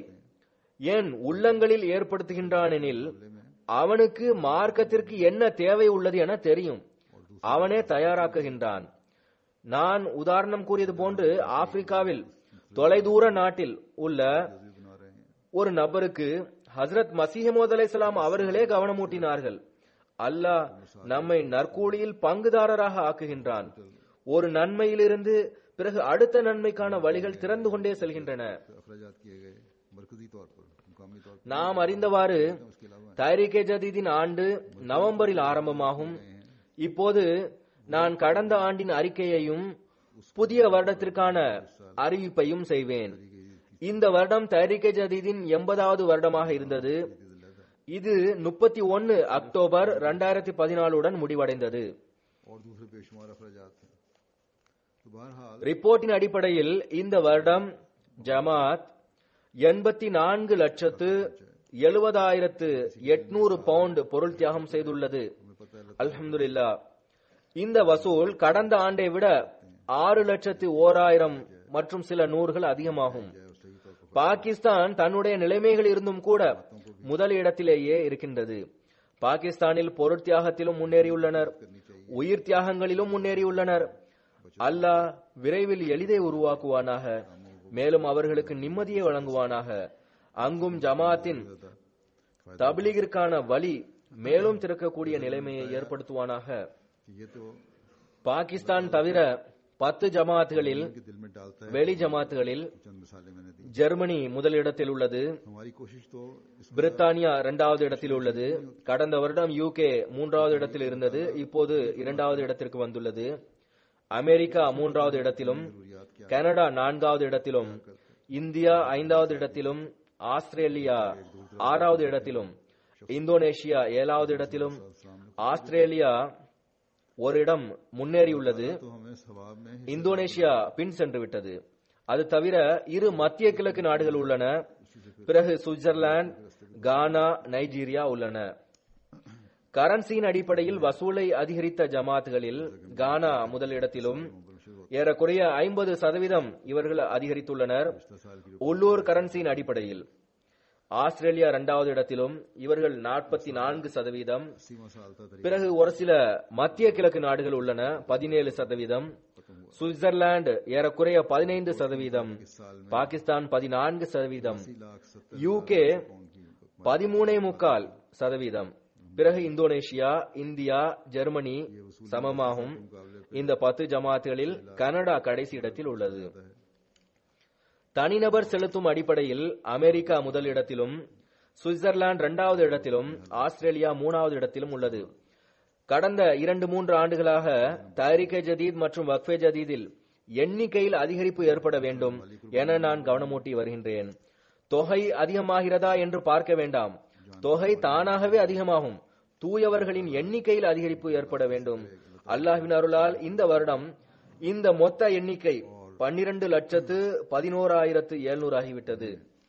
என் உள்ளங்களில் ஏற்படுத்துகின்றான் எனில் அவனுக்கு மார்க்கத்திற்கு என்ன தேவை உள்ளது என தெரியும் அவனே தயாராக்குகின்றான் நான் உதாரணம் கூறியது போன்று ஆப்பிரிக்காவில் தொலைதூர நாட்டில் உள்ள बना रहे हैं ஒரு நபருக்கு ஹசரத் மசீஹமோத் அலைஹிஸ்ஸலாம் அவர்களே கவனமூட்டினார்கள் அல்லாஹ் நம்மை நற்கூலியில் பங்குதாரராக ஆக்குகின்றான் ஒரு நன்மையிலிருந்து பிறகு அடுத்த நன்மைக்கான வழிகள் திறந்து கொண்டே செல்கின்றன अखराजात किए गए मरकजी तौर पर मुकामी तौर पर நாம் அறிந்தவாறு उसके अलावा தைரிகே ஜதீதின் ஆண்டு நவம்பரில் ஆரம்பமாகும் இப்போது நான் கடந்த ஆண்டின் அறிக்கையையும் புதிய வருடத்திற்கான அறிவிப்பையும் செய்வேன் இந்த வருடம் தைரிகே ஜதீதின் எண்பதாவது வருடமாக இருந்தது இது முப்பத்தி ஒன்னு அக்டோபர் இரண்டாயிரத்தி பதினாலுடன் முடிவடைந்தது और दूसरे बेशुमार अखराजात हैं तो बहरहाल ரிப்போர்ட்டின் அடிப்படையில் இந்த வருடம் ஜமாத் எண்பத்தி நான்கு லட்சத்து எழுபதாயிரத்து எட்நூறு பவுண்ட் பொருள் தியாகம் செய்துள்ளது हमें पता है அல்ஹம்துலில்லா இந்த வசூல் கடந்த ஆண்டை விட ஆறு லட்சத்து ஓராயிரம் மற்றும் சில நூறுகள் அதிகமாகும் और सही तौर पर பாகிஸ்தான் தன்னுடைய நிலைமைகள் இருந்தும் கூட முதல் இடத்திலேயே இருக்கின்றது பாகிஸ்தானில் பொருட்தியாகத்திலும் முன்னேறியுள்ளனர் உயிர் தியாகங்களிலும் முன்னேறியுள்ளனர் அல்லாஹ் விரைவில் எளிதை உருவாக்குவானாக மேலும் அவர்களுக்கு நிம்மதியை வழங்குவானாக அங்கும் ஜமாத்தின் தபிலிகிற்கான வழி மேலும் திறக்கக்கூடிய நிலைமையை ஏற்படுத்துவானாக कि ये तो பாகிஸ்தான் தவிர பத்து ஜமாத்துகளில் के दिल में डालता है வெளி ஜமாத்துகளில் चंद मिसालें मैंने दी ஜெர்மனி முதலிடத்தில் உள்ளது हमारी कोशिश तो इस பிரித்தானியா இரண்டாவது இடத்தில் உள்ளது கடந்த வருடம் யூகே மூன்றாவது இடத்தில் இருந்தது இப்போது இரண்டாவது இடத்திற்கு வந்துள்ளது அமெரிக்கா மூன்றாவது இடத்திலும் கனடா நான்காவது இடத்திலும் இந்தியா ஐந்தாவது இடத்திலும் ஆஸ்திரேலியா ஆறாவது இடத்திலும் இந்தோனேஷியா ஏழாவது இடத்திலும் ஆஸ்திரேலியா ஒரு இடம் முன்னேறியுள்ளது तो हमें सवाब में இந்தோனேஷியா பின் சென்று விட்டது அது தவிர இரு மத்திய கிழக்கு நாடுகள் உள்ளன பிறகு சுவிட்சர்லாந்து கானா நைஜீரியா உள்ளன கரன்சியின் அடிப்படையில் வசூலை அதிகரித்த ஜமாத்துகளில் கானா முதலிடத்திலும் ஏறக்குறைய ஐம்பது சதவீதம் இவர்கள் அதிகரித்துள்ளனர் साल की உள்ளூர் கரன்சியின் அடிப்படையில் ஆஸ்திரேலியா இரண்டாவது இடத்திலும் இவர்கள் நாற்பத்தி நான்கு சதவீதம் सीमा साल था பிறகு ஒரு சில மத்திய கிழக்கு நாடுகள் உள்ளன பதினேழு சதவீதம் சுவிட்சர்லாந்து ஏறக்குறைய பதினைந்து சதவீதம் பாகிஸ்தான் பதினான்கு சதவீதம் लाख सत्तर யூகே பதிமூணே முக்கால் சதவீதம் பிறகு இந்தோனேஷியா இந்தியா ஜெர்மனி சமமாகும் இந்த பத்து ஜமாத்துகளில் கனடா கடைசி இடத்தில் உள்ளது தனிநபர் செலுத்தும் அடிப்படையில் அமெரிக்கா முதல் இடத்திலும் சுவிட்சர்லாந்து இரண்டாவது இடத்திலும் ஆஸ்திரேலியா மூணாவது இடத்திலும் உள்ளது கடந்த இரண்டு மூன்று ஆண்டுகளாக தாரிகே ஜதீத் மற்றும் வக்ஃபே ஜதீதில் எண்ணிக்கையில் அதிகரிப்பு ஏற்பட வேண்டும் என நான் கவனமூட்டி வருகின்றேன் தொகை அதிகமாகிறதா என்று பார்க்க வேண்டாம் தொகை தானாகவே அதிகமாகும் தூயவர்களின் எண்ணிக்கையில் அதிகரிப்பு ஏற்பட வேண்டும் அல்லாஹ்வின் அருளால் இந்த வருடம் இந்த மொத்த எண்ணிக்கை பன்னிரண்டு லட்சத்து பதினோராயிரத்து எழுநூறு ஆகிவிட்டது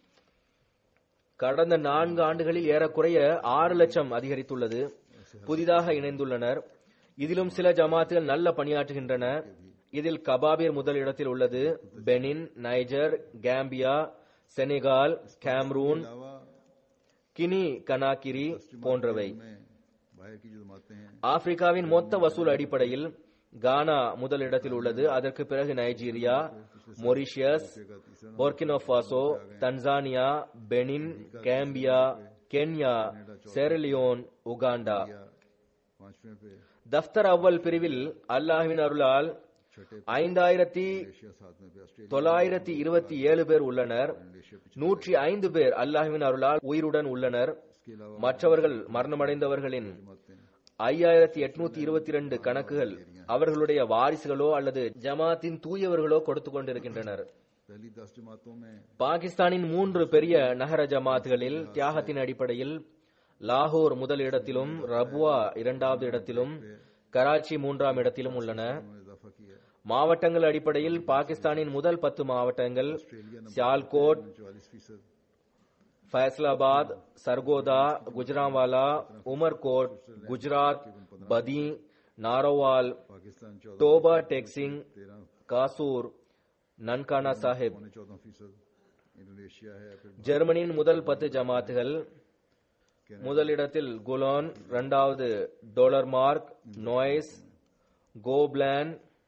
கடந்த நான்கு ஆண்டுகளில் ஏறக்குறைய ஆறு லட்சம் அதிகரித்துள்ளது புதிதாக இணைந்துள்ளனர் இதிலும் சில ஜமாத்துகள் நல்ல பணியாற்றுகின்றன இதில் கபாபீர் முதல் இடத்தில் உள்ளது Benin Niger Gambia Senegal Cameroon अलावा கினி கனாக்கிரி போன்றவை में बाहर की जो जमातें हैं ஆப்பிரிக்காவின் மொத்த வசூல் அடிப்படையில் கானா முதல் இடத்தில் உள்ளது அதற்கு பிறகு Nigeria Mauritius Burkina Faso Tanzania Benin Gambia Kenya Sierra Leone Uganda पांचवें पे தஃப்தர் அவ்வல் பிரிவில் அல்லாஹ்வின் அருளால் छठे ஐந்தாயிரத்தி एशिया सातवें पे ऑस्ट्रेलिया தொள்ளாயிரத்தி இருபத்தி ஏழு பேர் உள்ளனர் நூற்றி ஐந்து பேர் அல்லாஹ்வின் அருளால் உயிருடன் உள்ளனர் इसके अलावा மற்றவர்கள் மரணமடைந்தவர்களின் जमातें ஐயாயிரத்தி எட்நூத்தி இருபத்தி ரெண்டு கணக்குகள் அவர்களுடைய வாரிசுகளோ அல்லது ஜமாத்தின் தூயவர்களோ கொடுத்து கொண்டிருக்கின்றனர் पहली दस जमातों में பாகிஸ்தானின் மூன்று பெரிய நகர ஜமாத்துகளில் தியாகத்தின் அடிப்படையில் லாகூர் முதல் இடத்திலும் ரபுவா இரண்டாவது இடத்திலும் கராச்சி மூன்றாம் இடத்திலும் உள்ளன उन्होंने इजाफा किया மாவட்டங்கள் அடிப்படையில் பாகிஸ்தானின் முதல் பத்து மாவட்டங்கள் சியால்கோட் चौवालीस फीसद फैसलाबाद सरगोदा गुजरांवाला उमरकोट गुजरात बदी नारोवाल पाकिस्तान चौदह टोबा टेक्सिंग तेरह कासूर நன்கானா சாஹிப் पौने चौदह फीसद इंडोनेशिया है फिर ஜெர்மனியின் முதல் பத்து ஜமாத்துகள் முதலிடத்தில் குலோன் இரண்டாவது டோலர் மார்க் நோய்ஸ் கோப்லான்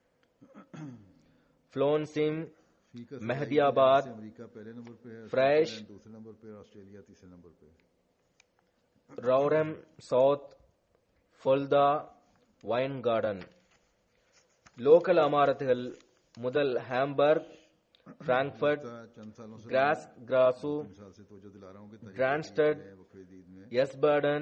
फ्लोनसिम फीका मेहदियाबाद से अमेरिका पहले नंबर पे है फ्रेश स्कॉटलैंड दूसरे नंबर पे ऑस्ट्रेलिया तीसरे नंबर पे ரவுரம் சவுத் ஃபொல்தா வைன் கார்டன் லோக்கல் அமாரத்துகள் முதல் ஹாம்பர்க் பிராங்க்ஃபர்ட் चंद सालों से கிராஸ் கிராசு मिसाल से तवज्जो दिला रहा हूँ कि तरीके ग्रैंडस्टड हैं बकरीद ईद में எஸ்பர்டன்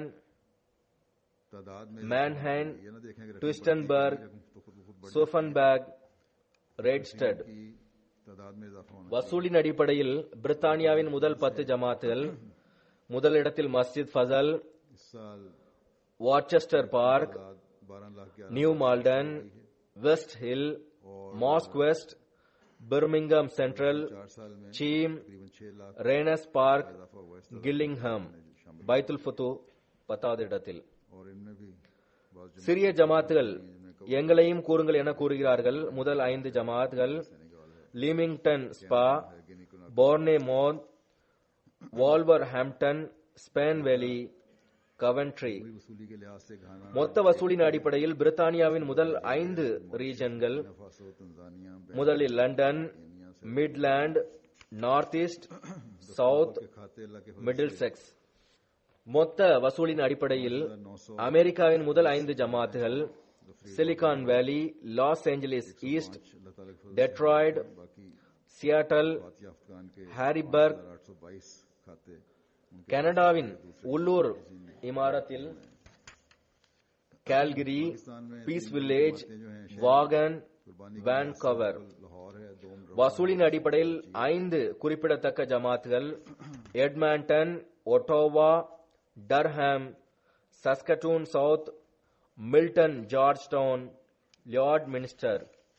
तादाद में मैनहैन ये ना देखें कि रकम ट्विस्टनबर्ग बढ़ती है, रकम तो खुद ब खुद बढ़ சோஃபன்பேக் ரெட்ஸ்டட் की तादाद में इजाफा होना வசூலின் அடிப்படையில் பிரித்தானியாவின் முதல் பத்து ஜமாத்துகள் முதலிடத்தில் மஸ்ஜித் ஃபசல் इस साल வார்ச்செஸ்டர் பார்க் तादाद बारह लाख ग्यारह New Malden West Hill mosque West Birmingham Central चार साल में சீம் तकरीबन छह लाख ரேனஸ் பார்க் इजाफा हुआ है கில்லிங்ஹாம் பைத்துல் ஃபுத்து பத்தாவது இடத்தில் और इनमें भी बहुत जमा சிறிய ஜமாத்துகள் எங்களையும் கூறுங்கள் என கூறுகிறார்கள் முதல் ஐந்து ஜமாத்துகள் Leamington Spa Bournemouth Wolverhampton Spen Valley Coventry वसूली के लिहाज से घाना மொத்த வசூலின் அடிப்படையில் பிரித்தானியாவின் முதல் ஐந்து ரீஜன்கள் फासो तंजानिया முதலில் London Midland North East South के खाते अल्लाह के மிடில் செக்ஸ் மொத்த வசூலின் அடிப்படையில் नौ सौ அமெரிக்காவின் முதல் ஐந்து ஜமாத்துகள் Silicon Valley Los Angeles East अल्लाह ताला के फजल டெட்ராய்டு से बाकी சியாட்டல் बात याफ्तगान के ஹாரிபர்க் आठ सौ बाईस खाते उनके கனடாவின் உள்ளூர் இமாரத்தில் கேல்கிரி पाकिस्तान में பீஸ் வில்லேஜ் जो हैं வாகன் कुर्बानी வான்கவர் लाहौर है दोम வசூலின் அடிப்படையில் ஐந்து குறிப்பிடத்தக்க ஜமாத்துகள் Edmonton Ottawa Durham Saskatoon South Milton Georgetown Lloydminster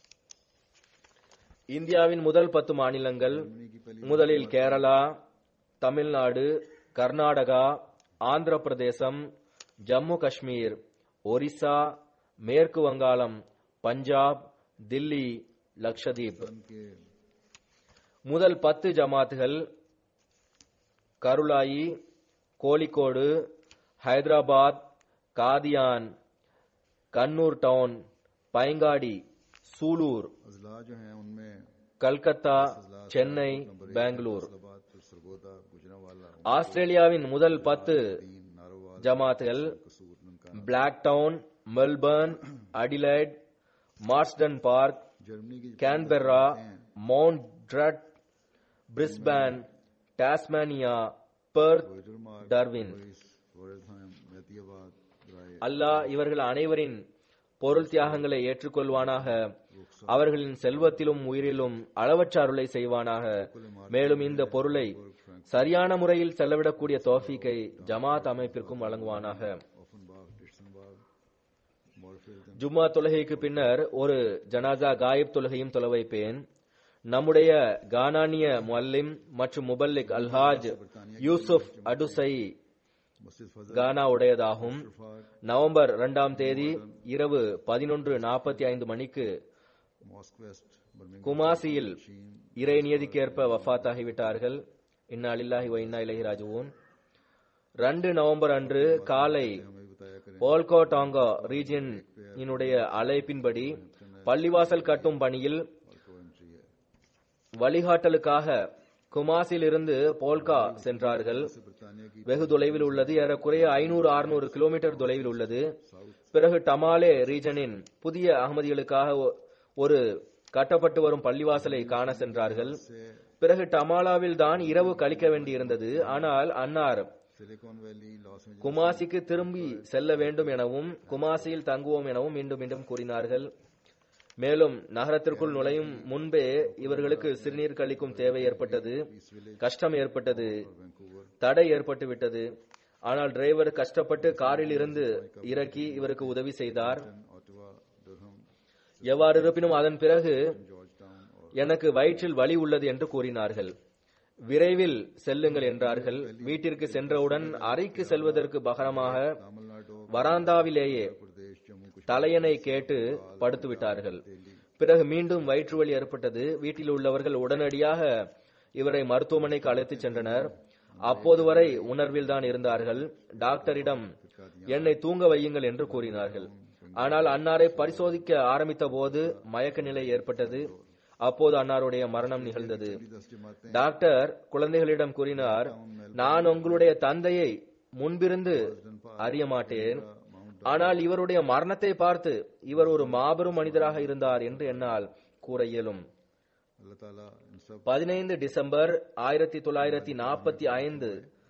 இந்தியாவின் முதல் பத்து மாநிலங்கள் முதலில் கேரளா தமிழ்நாடு கர்நாடகா ஆந்திர பிரதேசம் ஜம்மு காஷ்மீர் ஒரிசா மேற்கு வங்காளம் பஞ்சாப் தில்லி லக்ஷதீப் के முதல் பத்து ஜமாத்துகள் கருளாயி கோழிக்கோடு ஹைதராபாத் காதியான் கண்ணூர் டவுன் பைங்காடி சூலூர் अजला जो हैं उनमें கல்கத்தா சென்னை பெங்களூர் फैसलाबाद फिर सरगोदा गुजरावाला ஆஸ்திரேலியாவின் முதல் பத்து तीन नारोवाल ஜமாத்துகள் Kasur Nankana Blacktown Melbourne Adelaide Marsden Park Germany की Canberra Mount Druitt Brisbane Tasmania Perth वोजरमार्ग டார்வின் वोइस वोरधाम मेतियाबाद राय அல்லாஹ் இவர்கள் அனைவரின் பொருள் தியாகங்களை ஏற்றுக்கொள்வானாக அவர்களின் செல்வத்திலும் உயிரிலும் அளவற்ற அருளை செய்வானாக மேலும் இந்த பொருளை சரியான முறையில் செலவிடக்கூடிய தோஃபிக்கை ஜமாத் அமைப்பிற்கும் வழங்குவானாக ओफनबाग डिस्टनबाग मॉरफिल्ड ஜும்மா தொழுகைக்கு பின்னர் ஒரு ஜனாசா காயிப் தொழுகையும் தொலை வைப்பேன் நம்முடைய கானானிய முல்லிம் மற்றும் முபல்லிக் அல்ஹாஜ் யூசுப் அடுசை मस्जिद फजल கானா உடையதாகும் நவம்பர் இரண்டாம் தேதி இரவு பதினொன்று நாற்பத்தி ஐந்து மணிக்கு मॉस्क वेस्ट बर्मिंगम குமாசியில் இறை நியதிக்கேற்ப வஃபாத்தாகிவிட்டார்கள் இன்னா அலில்லாஹி வ இன்னா இலைஹி ராஜுவூன் ரெண்டு நவம்பர் அன்று காலை हमें बताया करें போல்கோ டாங்கா ரீஜியன் இனுடைய அழைப்பின்படி பள்ளிவாசல் கட்டும் பணியில் और को एंट्री है வழிகாட்டலுக்காக குமாசிலிருந்து போல்கா சென்றார்கள் ब्रिटानिया की வெகு தொலைவில் உள்ளது ஏறக்குறைய ஐநூறு அறுநூறு கிலோமீட்டர் தொலைவில் உள்ளது பிறகு டமாலே ரீஜனின் புதிய அகமதிகளுக்காக ஒ- ஒரு கட்டப்பட்டு வரும் பள்ளிவாசலை காண சென்றார்கள் பிறகு டமாலாவில் தான் இரவு கழிக்க வேண்டியிருந்தது ஆனால் அன்னார் सिलिकॉन वैली लॉस एंजल्स குமாசிக்கு திரும்பி செல்ல வேண்டும் எனவும் குமாசியில் தங்குவோம் எனவும் மீண்டும் மீண்டும் கூறினார்கள் மேலும் நகரத்திற்குள் நுழையும் முன்பே இவர்களுக்கு சிறுநீர் கழிக்கும் தேவை ஏற்பட்டது கஷ்டம் ஏற்பட்டது தடை ஏற்பட்டு விட்டது ஆனால் டிரைவர் கஷ்டப்பட்டு காரில் இருந்து இறக்கி இவருக்கு உதவி செய்தார் ऑटवा डरहम எவ்வாறு இருப்பினும் அதன் பிறகு जॉर्ज टाउन और எனக்கு வயிற்றில் வலி உள்ளது என்று கூறினார்கள் விரைவில் செல்லுங்கள் என்றார்கள் வீட்டிற்கு சென்றவுடன் அறைக்கு செல்வதற்கு பகரமாக तमिलनाडु வராந்தாவிலேயே प्रदेश जम्मू कश्मीर தலையணை கேட்டு படுத்து விட்டார்கள் பிறகு மீண்டும் வயிற்று வலி ஏற்பட்டது வீட்டில் உள்ளவர்கள் உடனடியாக இவரை மருத்துவமனைக்கு அழைத்துச் சென்றனர் அப்போது வரை உணர்வில் தான் இருந்தார்கள் டாக்டரிடம் என்னை தூங்க வையுங்கள் என்று கூறினார்கள் ஆனால் அன்னாரை பரிசோதிக்க ஆரம்பித்த போது மயக்க நிலை ஏற்பட்டது அப்போது அன்னாருடைய மரணம் நிகழ்ந்தது दस जमातें டாக்டர் குழந்தைகளிடம் கூறினார் நான் உங்களுடைய தந்தையை முன்பிருந்து அறிய மாட்டேன் ஆனால் இவருடைய மரணத்தை பார்த்து இவர் ஒரு மாபெரும் மனிதராக இருந்தார் என்று என்னால் கூற இயலும் अल्लाह ताला इन सब பதினைந்து டிசம்பர் ஆயிரத்தி தொள்ளாயிரத்தி நாற்பத்தி ஐந்து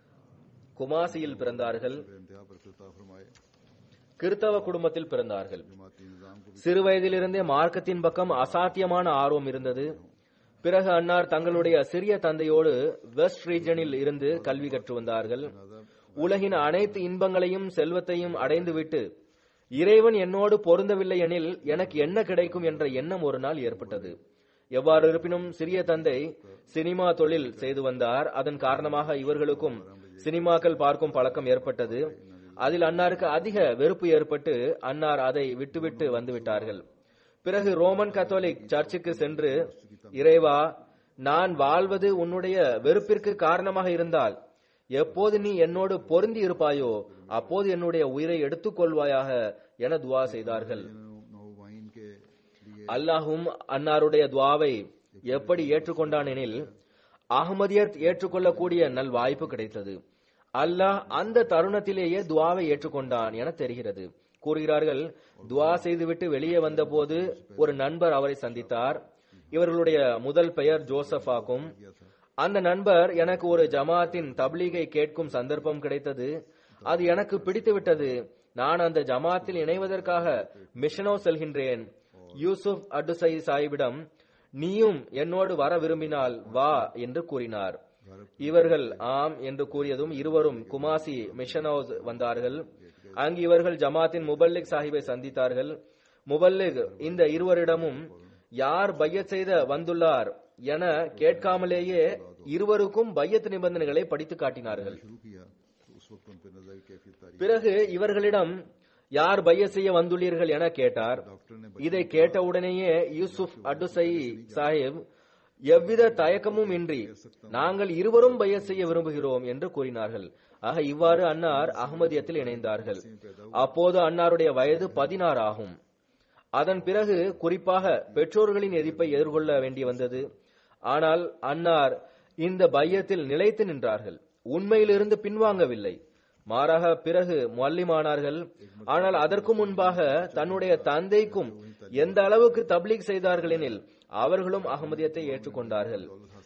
குமாசியில் பிறந்தார்கள் पर इंतहा पर अता फरमाए கிறித்தவ குடும்பத்தில் பிறந்தார்கள் जमाती निज़ाम को சிறு வயதிலிருந்தே மார்க்கத்தின் பக்கம் அசாத்தியமான ஆர்வம் இருந்தது பிறகு அன்னார் தங்களுடைய சிறிய தந்தையோடு வெஸ்ட் ரீஜனில் இருந்து கல்வி கற்று வந்தார்கள் உலகின் அனைத்து இன்பங்களையும் செல்வத்தையும் அடைந்துவிட்டு இறைவன் என்னோடு பொருந்தவில்லை எனில் எனக்கு என்ன கிடைக்கும் என்ற எண்ணம் ஒரு நாள் ஏற்பட்டது எவ்வாறு இருப்பினும் சிறிய தந்தை சினிமா தொழில் செய்து வந்தார் அதன் காரணமாக இவர்களுக்கும் சினிமாக்கள் பார்க்கும் பழக்கம் ஏற்பட்டது அதில் அன்னாருக்கு அதிக வெறுப்பு ஏற்பட்டு அன்னார் அதை விட்டுவிட்டு வந்துவிட்டார்கள் பிறகு ரோமன் கத்தோலிக் சர்ச்சுக்கு சென்று இறைவா நான் வாழ்வது உன்னுடைய வெறுப்பிற்கு காரணமாக இருந்தால் எப்போது நீ என்னோடு பொருந்தி இருப்பாயோ அப்போது என்னுடைய உயிரை எடுத்துக்கொள்வாயாக என துவா செய்தார்கள் नौ वाइन के लिए அல்லாஹும் அன்னாருடைய துவாவை எப்படி ஏற்றுக்கொண்டான் எனில் அகமதியத் ஏற்றுக்கொள்ளக்கூடிய நல் வாய்ப்பு கிடைத்தது அல்லாஹ் அந்த தருணத்திலேயே துவாவை ஏற்றுக்கொண்டான் என தெரிகிறது கூறுகிறார்கள் துவா செய்துவிட்டு வெளியே வந்தபோது ஒரு நண்பர் அவரை சந்தித்தார் இவர்களுடைய முதல் பெயர் ஜோசப் ஆகும் அந்த நண்பர் எனக்கு ஒரு ஜமாத்தின் தப்லீகை கேட்கும் சந்தர்ப்பம் கிடைத்தது அது எனக்கு பிடித்து விட்டது நான் அந்த ஜமாத்தில் இணைவதற்காக மிஷனோ செல்கின்றேன் யூசுப் அட்டுசை சாஹிபிடம் நீயும் என்னோடு வர விரும்பினால் வா என்று கூறினார் இவர்கள் ஆம் என்று கூறியதும் இருவரும் குமாசி மிஷன் ஹவுஸ் வந்தார்கள் அங்கு இவர்கள் ஜமாத்தின் முபல்லிக் சாஹிபை சந்தித்தார்கள் முபல்லிக் இந்த இருவரிடமும் யார் பையத் செய்த வந்துள்ளார் என கேட்காமலேயே இருவருக்கும் பையத் நிபந்தனைகளை படித்து காட்டினார்கள் शुरू किया तो उस वक्त उन पर नजर कैफियत तारीफ பிறகு இவர்களிடம் யார் பைய செய்ய வந்துள்ளீர்கள் என கேட்டார் डॉक्टर ने இதை கேட்டவுடனேயே யூசுப் அட்டுசை சாஹிப் எவ்வித தயக்கமும் இன்றி நாங்கள் இருவரும் பைய செய்ய விரும்புகிறோம் என்று கூறினார்கள் ஆக இவ்வாறு அன்னார் அகமதியத்தில் இணைந்தார்கள் அப்போது அன்னாருடைய வயது பதினாறு ஆகும் அதன் பிறகு குறிப்பாக பெற்றோர்களின் எதிர்ப்பை எதிர்கொள்ள வேண்டி வந்தது ஆனால் அன்னார் இந்த பையத்தில் நிலைத்து நின்றார்கள் உண்மையிலிருந்து பின்வாங்கவில்லை மாறாக பிறகு மல்லிமானார்கள் ஆனால் அதற்கு முன்பாக தன்னுடைய தந்தைக்கும் எந்த அளவுக்கு தப்லீக் செய்தார்கள் எனில் அவர்களும் அகமதியத்தை ஏற்றுக்கொண்டார்கள்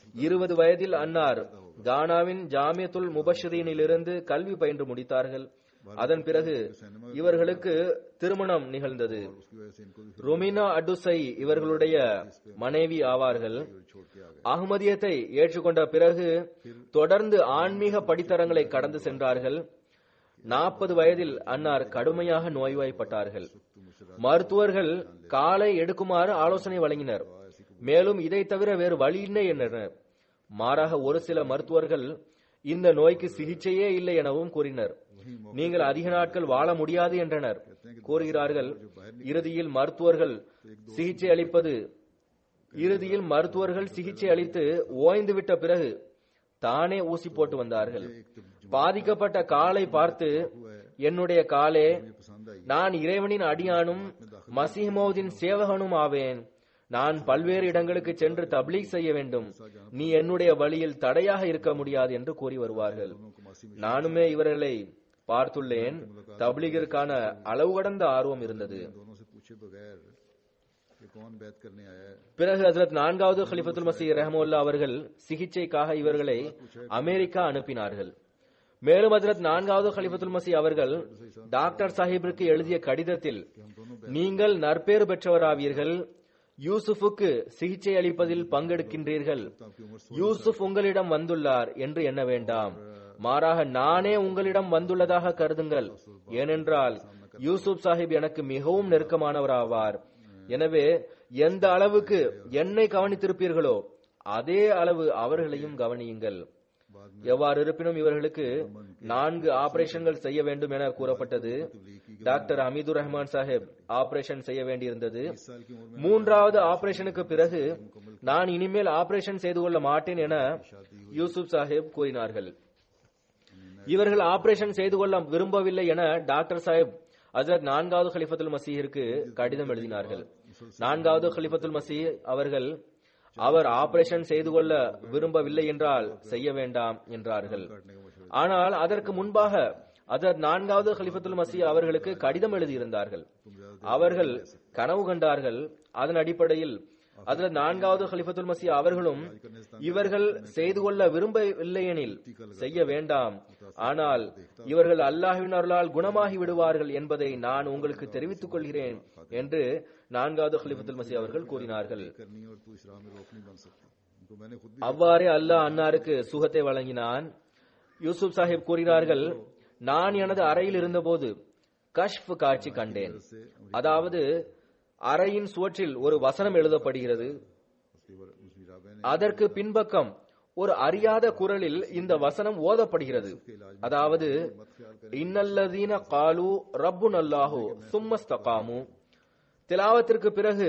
இருபது வயதில் அன்னார் கானாவின் ஜாமியத்துல் முபஷரீனிலிருந்து கல்வி பயின்று முடித்தார்கள் அதன் பிறகு இவர்களுக்கு திருமணம் நிகழ்ந்தது उसकी वजह से इनको भी ருமினா அட்டுசை இவர்களுடைய மனைவி ஆவார்கள் छोड़ के आ गए அகமதியத்தை ஏற்றுக்கொண்ட பிறகு தொடர்ந்து ஆன்மீக படித்தரங்களை கடந்து சென்றார்கள் நாற்பது வயதில் அன்னார் கடுமையாக நோய்வாய்ப்பட்டார்கள் மருத்துவர்கள் காலை எடுக்குமாறு ஆலோசனை வழங்கினர் மேலும் இதை தவிர வேறு வழியில்லை என்றனர் மாறாக ஒரு சில மருத்துவர்கள் இந்த நோய்க்கு சிகிச்சையே இல்லை எனவும் கூறினர் நீங்கள் அதிக நாட்கள் வாழ முடியாது என்றனர் கூறுகிறார்கள் இறுதியில் மருத்துவர்கள் சிகிச்சை அளிப்பது இறுதியில் மருத்துவர்கள் சிகிச்சை அளித்து ஓய்ந்துவிட்ட பிறகு தானே ஊசி போட்டு வந்தார்கள் பாதிக்கப்பட்ட காலை பார்த்து என்னுடைய காலே நான் இறைவனின் அடியானும் மசீமோதின் சேவகனும் ஆவேன் நான் பல்வேறு இடங்களுக்கு சென்று தப்லீக் செய்ய வேண்டும் நீ என்னுடைய வழியில் தடையாக இருக்க முடியாது என்று கூறி வருவார்கள் நானுமே இவர்களை பார்த்துள்ளேன் தப்லீகிற்கான அளவு கடந்த ஆர்வம் இருந்தது दोनों से पूछे बगैर कि कौन बैत करने आया है பிறகு ஹசரத் நான்காவது ஹலிஃபத்துல் மசீஹ் ரஹமுல்லா அவர்கள் சிகிச்சைக்காக இவர்களை அமெரிக்கா அனுப்பினார்கள் மேலும் ஹசரத் நான்காவது ஹலிஃபத்துல் மசீஹ் அவர்கள் டாக்டர் சாஹிப்பிற்கு எழுதிய கடிதத்தில் நீங்கள் நற்பேறு பெற்றவராவீர்கள் யூசுஃபுக்கு சிகிச்சை அளிப்பதில் பங்கெடுக்கின்றீர்கள் யூசுப் உங்களிடம் வந்துள்ளார் என்று எண்ண வேண்டாம் மாறாக நானே உங்களிடம் வந்துள்ளதாக கருதுங்கள் ஏனென்றால் யூசுப் சாஹிப் எனக்கு மிகவும் நெருக்கமானவராவார் எனவே எந்த அளவுக்கு என்னை கவனித்திருப்பீர்களோ அதே அளவு அவர்களையும் கவனியுங்கள் எவ்வாறு இருப்பினும் இவர்களுக்கு நான்கு ஆபரேஷன்கள் செய்ய வேண்டும் என கூறப்பட்டது டாக்டர் ஹமீதுர் ரஹ்மான் சாஹிப் ஆபரேஷன் செய்ய வேண்டியிருந்தது மூன்றாவது ஆபரேஷனுக்கு பிறகு நான் இனிமேல் ஆபரேஷன் செய்து கொள்ள மாட்டேன் என யூசுப் சாஹிப் கூறினார்கள் இவர்கள் ஆபரேஷன் செய்து கொள்ள விரும்பவில்லை என டாக்டர் சாஹிப் ஹசரத் நான்காவது ஹலிஃபத்துல் மசீஹிற்கு கடிதம் எழுதினார்கள் நான்காவது ஹலிஃபத்துல் மசீஹ் அவர்கள் அவர் ஆபரேஷன் செய்து கொள்ள விரும்பவில்லை என்றால் செய்ய வேண்டாம் என்றார்கள் ஆனால் அதற்கு முன்பாக அதர் நான்காவது ஹலிஃபத்துல் மசீஹ் அவர்களுக்கு கடிதம் எழுதியிருந்தார்கள் அவர்கள் கனவு கண்டார்கள் அதன் அடிப்படையில் அதில் நான்காவது ஹலிஃபத்துல் மசீஹ் அவர்களும் இவர்கள் செய்து கொள்ள விரும்பவில்லையெனில் செய்ய வேண்டாம் ஆனால் இவர்கள் அல்லாஹ்வின் அருளால் குணமாகி விடுவார்கள் என்பதை நான் உங்களுக்கு தெரிவித்துக் கொள்கிறேன் என்று நான்காவது ஹலிஃபத்துல் மசீஹ் அவர்கள் கூறினார்கள் करनी और तू इस राह में रोक नहीं बन सकता उनको मैंने खुद भी அவ்வாறே அல்லாஹ் அன்னாருக்கு சுகத்தை வழங்கினான் யூசுப் சாஹிப் கூறினார்கள் நான் எனது அறையில் இருந்தபோது கஷ்ப் காட்சி கண்டேன் அதாவது அறையின் சுவற்றில் ஒரு வசனம் எழுதப்படுகிறது उसके बाद उसकी राबे ने அதற்கு பின்பக்கம் ஒரு அறியாத குரலில் இந்த வசனம் ஓதப்படுகிறது அதாவது இன்னல்லதீன காலு ரப்புன் அல்லாஹு சும்மஸ்தகாமு திலாவத்திற்கு பிறகு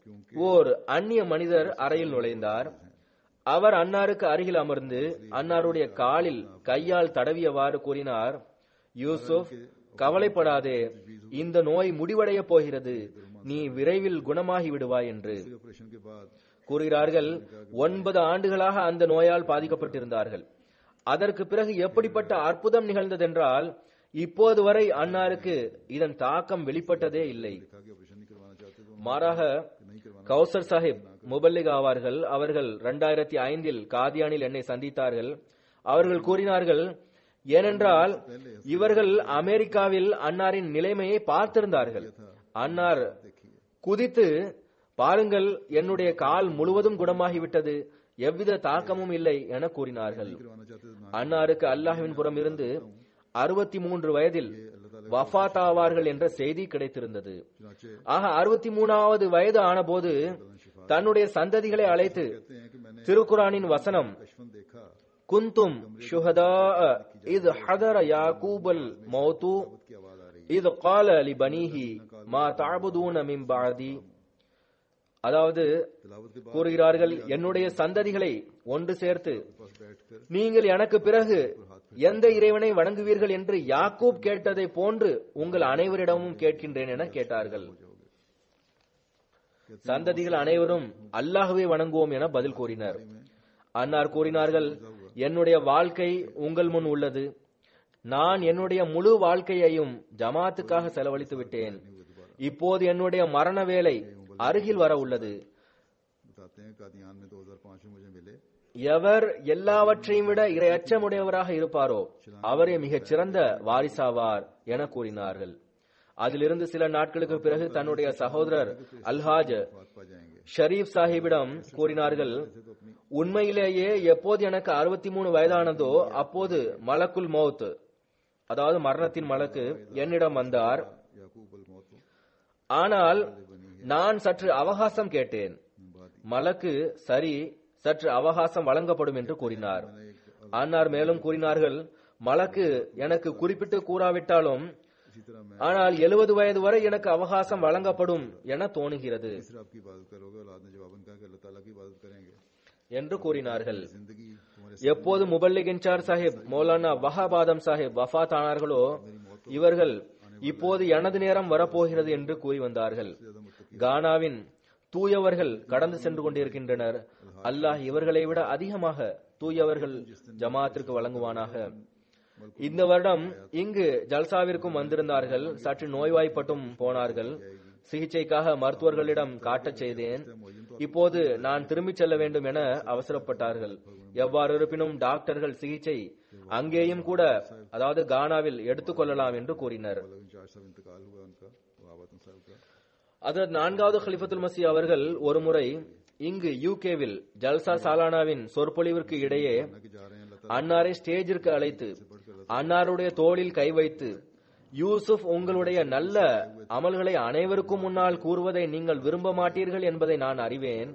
ஓர் அந்நிய மனிதர் அறையில் நுழைந்தார் அவர் அன்னாருக்கு அருகில் அமர்ந்து அன்னாருடைய காலில் கையால் தடவியவாறு கூறினார் யூசுப் கவலைப்படாதே இந்த நோய் முடிவடைய போகிறது நீ விரைவில் குணமாகி விடுவாய் என்று ऑपरेशन के बाद கூறுகிறார்கள் ஒன்பது ஆண்டுகளாக அந்த நோயால் பாதிக்கப்பட்டிருந்தார்கள் அதற்கு பிறகு எப்படிப்பட்ட அற்புதம் நிகழ்ந்ததென்றால் இப்போது வரை அன்னாருக்கு இதன் தாக்கம் வெளிப்பட்டதே இல்லை कहा कि ऑपरेशन नहीं करवाना चाहते तो மாறாக கௌசர் சாஹிப் முபல்லிக் ஆவார்கள் அவர்கள் இரண்டாயிரத்தி ஐந்தில் காதியானில் என்னை சந்தித்தார்கள் அவர்கள் கூறினார்கள் ஏனென்றால் இவர்கள் அமெரிக்காவில் அன்னாரின் நிலைமையை பார்த்திருந்தார்கள் அன்னார் குதித்து பாருங்கள் என்னுடைய கால் முழுவதும் குணமாகிவிட்டது எவ்வித தாக்கமும் இல்லை என கூறினார்கள் करवाना चाहते तो ना அன்னாருக்கு அல்லாஹ்வின் புறம் இருந்து அறுபத்தி மூன்று வயதில் வஃபாத் ஆவார்கள் என்ற செய்தி கிடைத்திருந்தது चुनाचे ஆக அறுபத்தி மூணாவது வயது ஆனபோது தன்னுடைய சந்ததிகளை அழைத்து कहते हैं कि मैंने திருக்குரானின் வசனம் कश्मन देखा குந்தும் ஷுஹதா இது ஹதர யாக்கூபல் மௌத்து की आवाज आ रही இது கால அலி பனீஹி மா தாபுதூன மின் பாதி அதாவது तिलावत के बाद கூறுகிறார்கள் என்னுடைய சந்ததிகளை ஒன்று சேர்த்து पास बैठकर நீங்கள் எனக்கு பிறகு எந்த இறைவனை வணங்குவீர்கள் என்று யாக்கூப் கேட்டதை போன்று உங்கள் அனைவரிடமும் கேட்கின்றேன் என கேட்டார்கள் சந்ததிகள் அனைவரும் அல்லாஹ்வை வணங்குவோம் என பதில் கூறினர் அன்னார் கூறினார்கள் என்னுடைய வாழ்க்கை உங்கள் முன் உள்ளது நான் என்னுடைய முழு வாழ்க்கையையும் ஜமாத்துக்காக செலவழித்து விட்டேன் இப்போது என்னுடைய மரண வேலை அருகில் வர உள்ளது बताते हैं कादियान में 2005 में मुझे मिले எவர் எல்லாவற்றையும் விட இரையச்சமுடையவராக இருப்பாரோ அவரே மிகச் சிறந்த வாரிசாவார் என கூறினார்கள் அதிலிருந்து சில நாட்களுக்கு பிறகு தன்னுடைய சகோதரர் அல்ஹாஜ் बात पा जाएंगे ஷரீப் சாஹிபிடம் கூறினார்கள் உண்மையிலேயே எப்போது எனக்கு அறுபத்தி மூணு வயதானதோ அப்போது மலக்குல் மௌத் அதாவது மரணத்தின் மலக்கு என்னிடம் வந்தார் याकूब अल मौत को ஆனால் நான் சற்று அவகாசம் கேட்டேன் மலக்கு சரி சற்று அவகாசம் வழங்கப்படும் என்று கூறினார் அன்னார் மேலும் கூறினார்கள் மலக்கு எனக்கு குறிப்பிட்டு கூறாவிட்டாலும் इसी तरह मैं ஆனால் எழுபது வயது வரை எனக்கு அவகாசம் வழங்கப்படும் என தோணுகிறது फिर आपकी इबादत करोगे औलाद ने जवाबन कहा कि अल्लाह ताला की इबादत करेंगे என்று கூறினார்கள் जिंदगी तुम्हारे எப்போது முபல்லிக் இன்சார் சாஹிப் மௌலானா வஹாபாதம் சாஹிப் வஃபாத் ஆனார்களோ இவர்கள் இப்போது எனது நேரம் வரப்போகிறது என்று கூறி வந்தார்கள் கானாவின் தூயவர்கள் கடந்து சென்று கொண்டிருக்கின்றனர் அல்லாஹ் இவர்களை விட அதிகமாக தூயவர்கள் ஜமாத்திற்கு வழங்குவானாக இந்த வருடம் இங்கு ஜல்சாவிற்கும் வந்திருந்தார்கள் சற்று நோய்வாய்ப்பட்டும் போனார்கள் சிகிச்சைக்காக மருத்துவர்களிடம் காட்டச் செய்தேன் இப்போது நான் திரும்பிச் செல்ல வேண்டும் என அவசரப்பட்டார்கள் எவ்வாறு இருப்பினும் டாக்டர்கள் சிகிச்சை அங்கேயும் கூட அதாவது கானாவில் எடுத்துக்கொள்ளலாம் என்று கூறினர் इंचार्ज साहब इंतकाल हुआ उनका वहाबतन साहब का அதற்கு நான்காவது ஹலிஃபத்துல் மசி அவர்கள் ஒருமுறை இங்கு யூகேவில் ஜல்சா சாலானாவின் சொற்பொழிவிற்கு இடையே कि जा रहे हैं अल्लाह அன்னாரை ஸ்டேஜிற்கு அழைத்து அன்னாருடைய தோளில் கை வைத்து யூசுப் உங்களுடைய நல்ல அமல்களை அனைவருக்கும் முன்னால் கூறுவதை நீங்கள் விரும்ப மாட்டீர்கள் என்பதை நான் அறிவேன்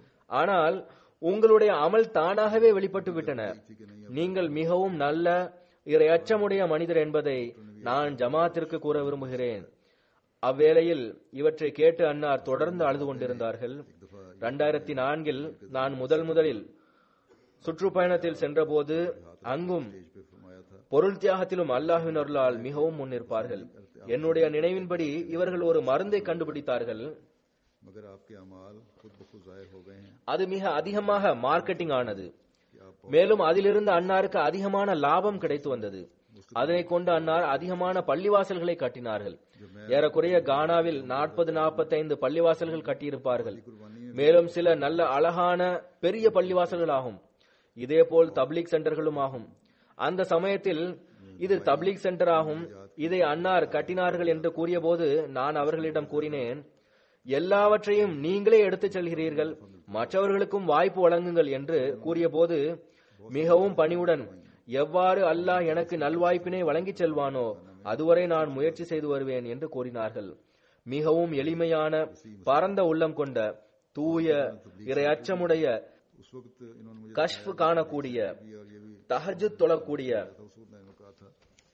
ஆனால் உங்களுடைய அமல் தானாகவே வெளிப்பட்டு விட்டன நீங்கள் மிகவும் நல்ல இரையச்சமுடைய மனிதர் என்பதை நான் ஜமாத்திற்கு கூற விரும்புகிறேன் அவ்வேளையில் இவற்றை கேட்டு அன்னார் தொடர்ந்து அழுது கொண்டிருந்தார்கள் இரண்டாயிரத்தி நான்கில் நான் முதல் முதலில் சுற்றுப்பயணத்தில் சென்றபோது அங்கும் पे फरमाया था பொருள் தியாகத்திலும் அல்லாஹ்வின் அருளால் மிகவும் முன்னிற்பார்கள் என்னுடைய நினைவின்படி இவர்கள் ஒரு மருந்தை கண்டுபிடித்தார்கள் मगर आपके अमाल खुद ब खुद जाहिर हो गए हैं அது மிக அதிகமாக மார்க்கெட்டிங் ஆனது மேலும் அதிலிருந்து அன்னாருக்கு அதிகமான லாபம் கிடைத்து வந்தது அதனை கொண்டு அன்னார் அதிகமான பள்ளிவாசல்களை கட்டினார்கள் ஏறக்குறைய கானாவில் நாற்பது நாற்பத்தைந்து பள்ளிவாசல்கள் கட்டியிருப்பார்கள் மேலும் சில நல்ல அழகான பெரிய பள்ளிவாசல்கள் ஆகும் இதேபோல் தப்லீக் சென்டர்களும் ஆகும் அந்த சமயத்தில் இது தப்லீக் சென்டர் ஆகும் இதை அன்னார் கட்டினார்கள் என்று கூறியபோது நான் அவர்களிடம் கூறினேன் எல்லாவற்றையும் நீங்களே எடுத்துச் செல்கிறீர்கள் மற்றவர்களுக்கும் வாய்ப்பு வழங்குங்கள் என்று கூறியபோது மிகவும் பணிவுடன் எவ்வாறு அல்லாஹ் எனக்கு நல்வாய்ப்பினை வழங்கிச் செல்வானோ அதுவரை நான் முயற்சி செய்து வருவேன் என்று கூறினார்கள் மிகவும் எளிமையான பரந்த உள்ளம் கொண்ட தூய இரையச்சமுடைய उस वक्त इन्होंने मुझे கஷ்ஃப் காணக்கூடிய और ये भी தஹஜுத் தொழக்கூடிய उसूल ने कहा था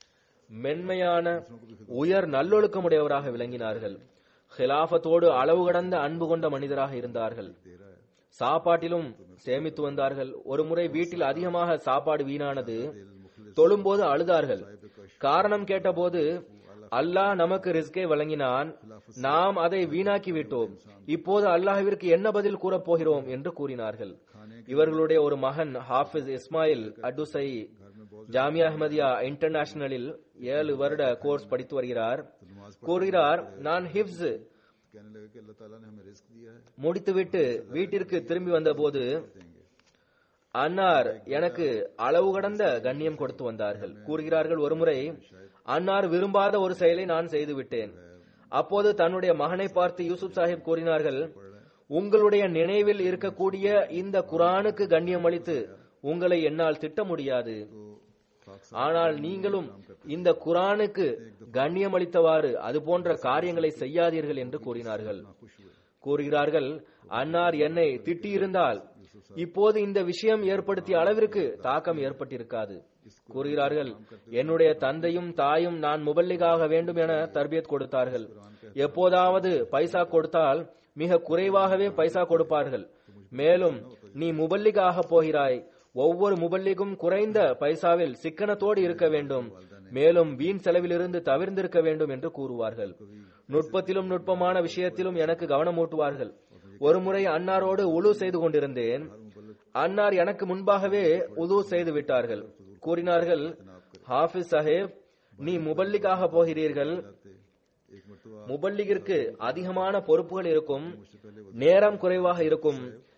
மென்மையான உயர் நல்லொழுக்கமுடையவராக விளங்கினார்கள் ஹிலாஃபத்தோடு அளவு கடந்த அன்பு கொண்ட மனிதராக இருந்தார்கள் சாப்பாட்டிலும் சேமித்து வந்தார்கள் ஒருமுறை வீட்டில் அதிகமாக சாப்பாடு வீணானது தொழும்போது அழுதார்கள் காரணம் கேட்டபோது அல்லாஹ் நமக்கு ரிஸ்கை வழங்கினான் நாம் அதை வீணாக்கி விட்டோம் இப்போது அல்லாஹ்விற்கு என்ன பதில் கூறப் போகிறோம் என்று கூறினார்கள் இவர்களுடைய ஒரு மகன் ஹாஃபிஸ் இஸ்மாயில் அட்டுசை ஜாமியா அஹ்மதியா இன்டர்நேஷனலில் ஏழு வருட கோர்ஸ் படித்து வருகிறார் கூறுகிறார் நான் ஹிப்ஸ் कहने लगे कि अल्लाह ताला ने हमें रिस्क दिया है முடித்துவிட்டு வீட்டிற்கு திரும்பி வந்தபோது அன்னார் எனக்கு அளவு கடந்த கண்ணியம் கொடுத்து வந்தார்கள் கூறுகிறார்கள் ஒருமுறை அன்னார் விரும்பாத ஒரு செயலை நான் செய்து விட்டேன் அப்போது தன்னுடைய மகனை பார்த்து யூசுப் சாஹிப் கூறினார்கள் உங்களுடைய நினைவில் இருக்கக்கூடிய இந்த குரானுக்கு கண்ணியம் அளித்து உங்களை என்னால் திட்ட முடியாது ஆனால் நீங்களும் இந்த குரானுக்கு கண்ணியம் அளித்தவாறு அது போன்ற காரியங்களை செய்யாதீர்கள் என்று கூறினார்கள் கூறுகிறார்கள் அன்னார் என்னை திட்டியிருந்தால் இப்போது இந்த விஷயம் ஏற்படுத்திய அளவிற்கு தாக்கம் ஏற்பட்டிருக்காது கூறுகிறார்கள் என்னுடைய தந்தையும் தாயும் நான் முபல்லிகாக வேண்டும் என தர்பியத் கொடுத்தார்கள் எப்போதாவது பைசா கொடுத்தால் மிக குறைவாகவே பைசா கொடுப்பார்கள் மேலும் நீ முபல்லிகாக போகிறாய் ஒவ்வொரு முபல்லிகும் குறைந்த பைசாவில் சிக்கனத்தோடு இருக்க வேண்டும் மேலும் வீண் செலவிலிருந்து தவிர்ந்திருக்க வேண்டும் என்று கூறுவார்கள் நுட்பத்திலும் நுட்பமான விஷயத்திலும் எனக்கு கவனமூட்டுவார்கள் ஒருமுறை அன்னாரோடு உழு செய்து கொண்டிருந்தேன் அன்னார் எனக்கு முன்பாகவே உது செய்து விட்டார்கள் கூறினார்கள் ஹாஃபிஸ் சாஹேப் நீ முபல்லிக்காக போகிறீர்கள் एक मरतबा முபல்லிகிற்கு அதிகமான பொறுப்புகள் இருக்கும் நேரம் குறைவாக இருக்கும்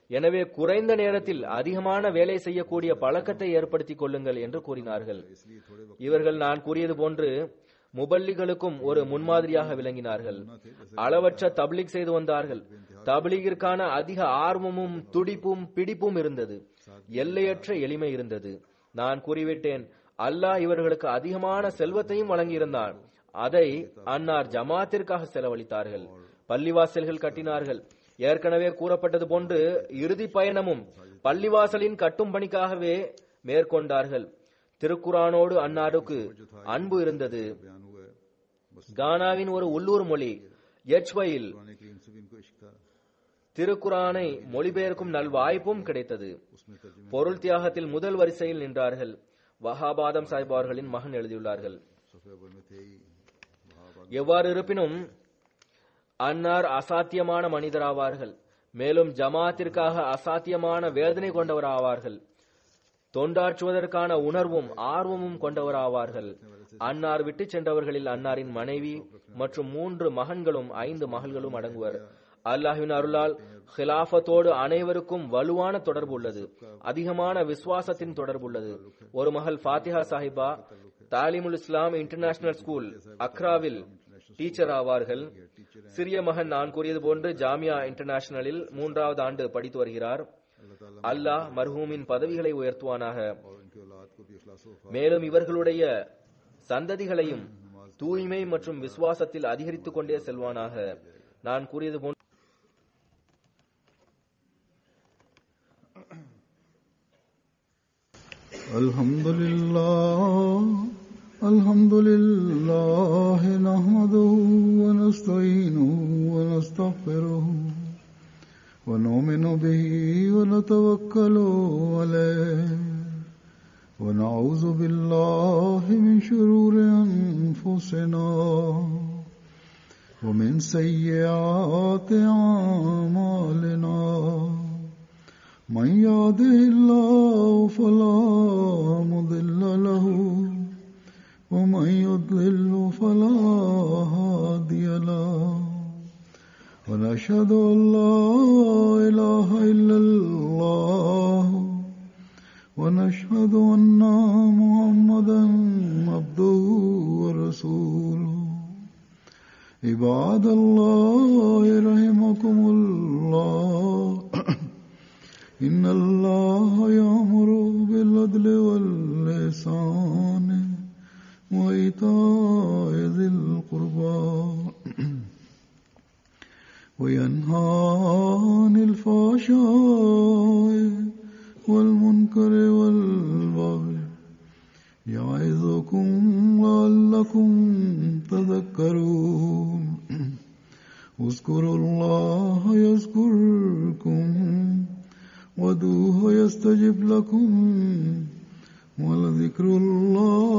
எனவே குறைந்த நேரத்தில் அதிகமான வேலை செய்யக்கூடிய பழக்கத்தை ஏற்படுத்திக் கொள்ளுங்கள் என்று கூறினார்கள் இவர்கள் நான் கூறியது போன்று முபல்லிகளுக்கும் ஒரு முன்மாதிரியாக விளங்கினார்கள் அளவற்ற தப்லீக் செய்து வந்தார்கள் தப்லீகிற்கான அதிக ஆர்வமும் துடிப்பும் பிடிப்பும் இருந்தது எல்லையற்ற எளிமை இருந்தது நான் கூறிவிட்டேன் அல்லாஹ் இவர்களுக்கு அதிகமான செல்வத்தையும் வழங்கியிருந்தான் அதை அன்னார் ஜமாத்திற்காக செலவழித்தார்கள் பள்ளிவாசல்கள் கட்டினார்கள் ஏற்கனவே கூறப்பட்டது போன்று இறுதி பயணமும் பள்ளிவாசலின் கட்டும் பணிக்காகவே மேற்கொண்டார்கள் திருக்குரானோடு அன்னாருக்கு அன்பு இருந்தது बयान हुआ है बस கானாவின் ஒரு உள்ளூர் மொழி எச்வையில் कुरान करीम से भी इनको इश्क था திருக்குரானை மொழிபெயர்க்கும் நல்வாய்ப்பும் கிடைத்தது उसमें तर्जुमे பொருள் தியாகத்தில் முதல் வரிசையில் நின்றார்கள் வஹாபாதம் சாஹிப் அவர்களின் மகன் எழுதியுள்ளார்கள் सफे अव्वल में थे ही वहाँ எவ்வாறு இருப்பினும் அன்னார் அசாத்தியமான மனிதராவார்கள் மேலும் ஜமாத்திற்காக அசாத்தியமான வேதனை கொண்டவராவார்கள் தொண்டாற்றுவதற்கான உணர்வும் ஆர்வமும் கொண்டவராவார்கள் அன்னார் விட்டு சென்றவர்களில் அன்னாரின் மனைவி மற்றும் மூன்று மகன்களும் ஐந்து மகள்களும் அடங்குவர் அல்லாஹ்வின் அருளால் ஹிலாஃபத்தோடு அனைவருக்கும் வலுவான தொடர்பு உள்ளது அதிகமான விசுவாசத்தின் தொடர்பு உள்ளது ஒரு மகள் ஃபாத்திஹா சாஹிபா தாலிமுல் இஸ்லாம் இன்டர்நேஷனல் ஸ்கூல் அக்ராவில் டீச்சர் ஆவார்கள் சிறிய மகன் நான் கூறியது போன்று ஜாமியா இன்டர்நேஷனலில் மூன்றாவது ஆண்டு படித்து வருகிறார் அல்லாஹ் மர்ஹூமின் பதவிகளை உயர்த்துவானாக और उनकी औलाद को भी अखलास वफा மேலும் இவர்களுடைய சந்ததிகளையும் தூய்மை மற்றும் விசுவாசத்தில் அதிகரித்துக் கொண்டே செல்வானாக நான் கூறியது போன்று الحمد لله الحمد لله نحمده ونستعينه ونستغفره ونؤمن به ونتوكل عليه ونعوذ بالله من شرور أنفسنا ومن سيئات أعمالنا من يهده الله فلا مضل له ومن يضلل فلا هادي له ونشهد أن لا إله إلا الله ونشهد أن محمدا عبده ورسوله عباد الله رحمكم الله إن الله يأمر بالعدل واللسان وإيتاء ذي القربى وينهى عن الفحشاء والمنكر والبغي يعظكم لعلكم تذكرون اذكروا الله يذكركم ودوه يستجب لكم ولذكر الله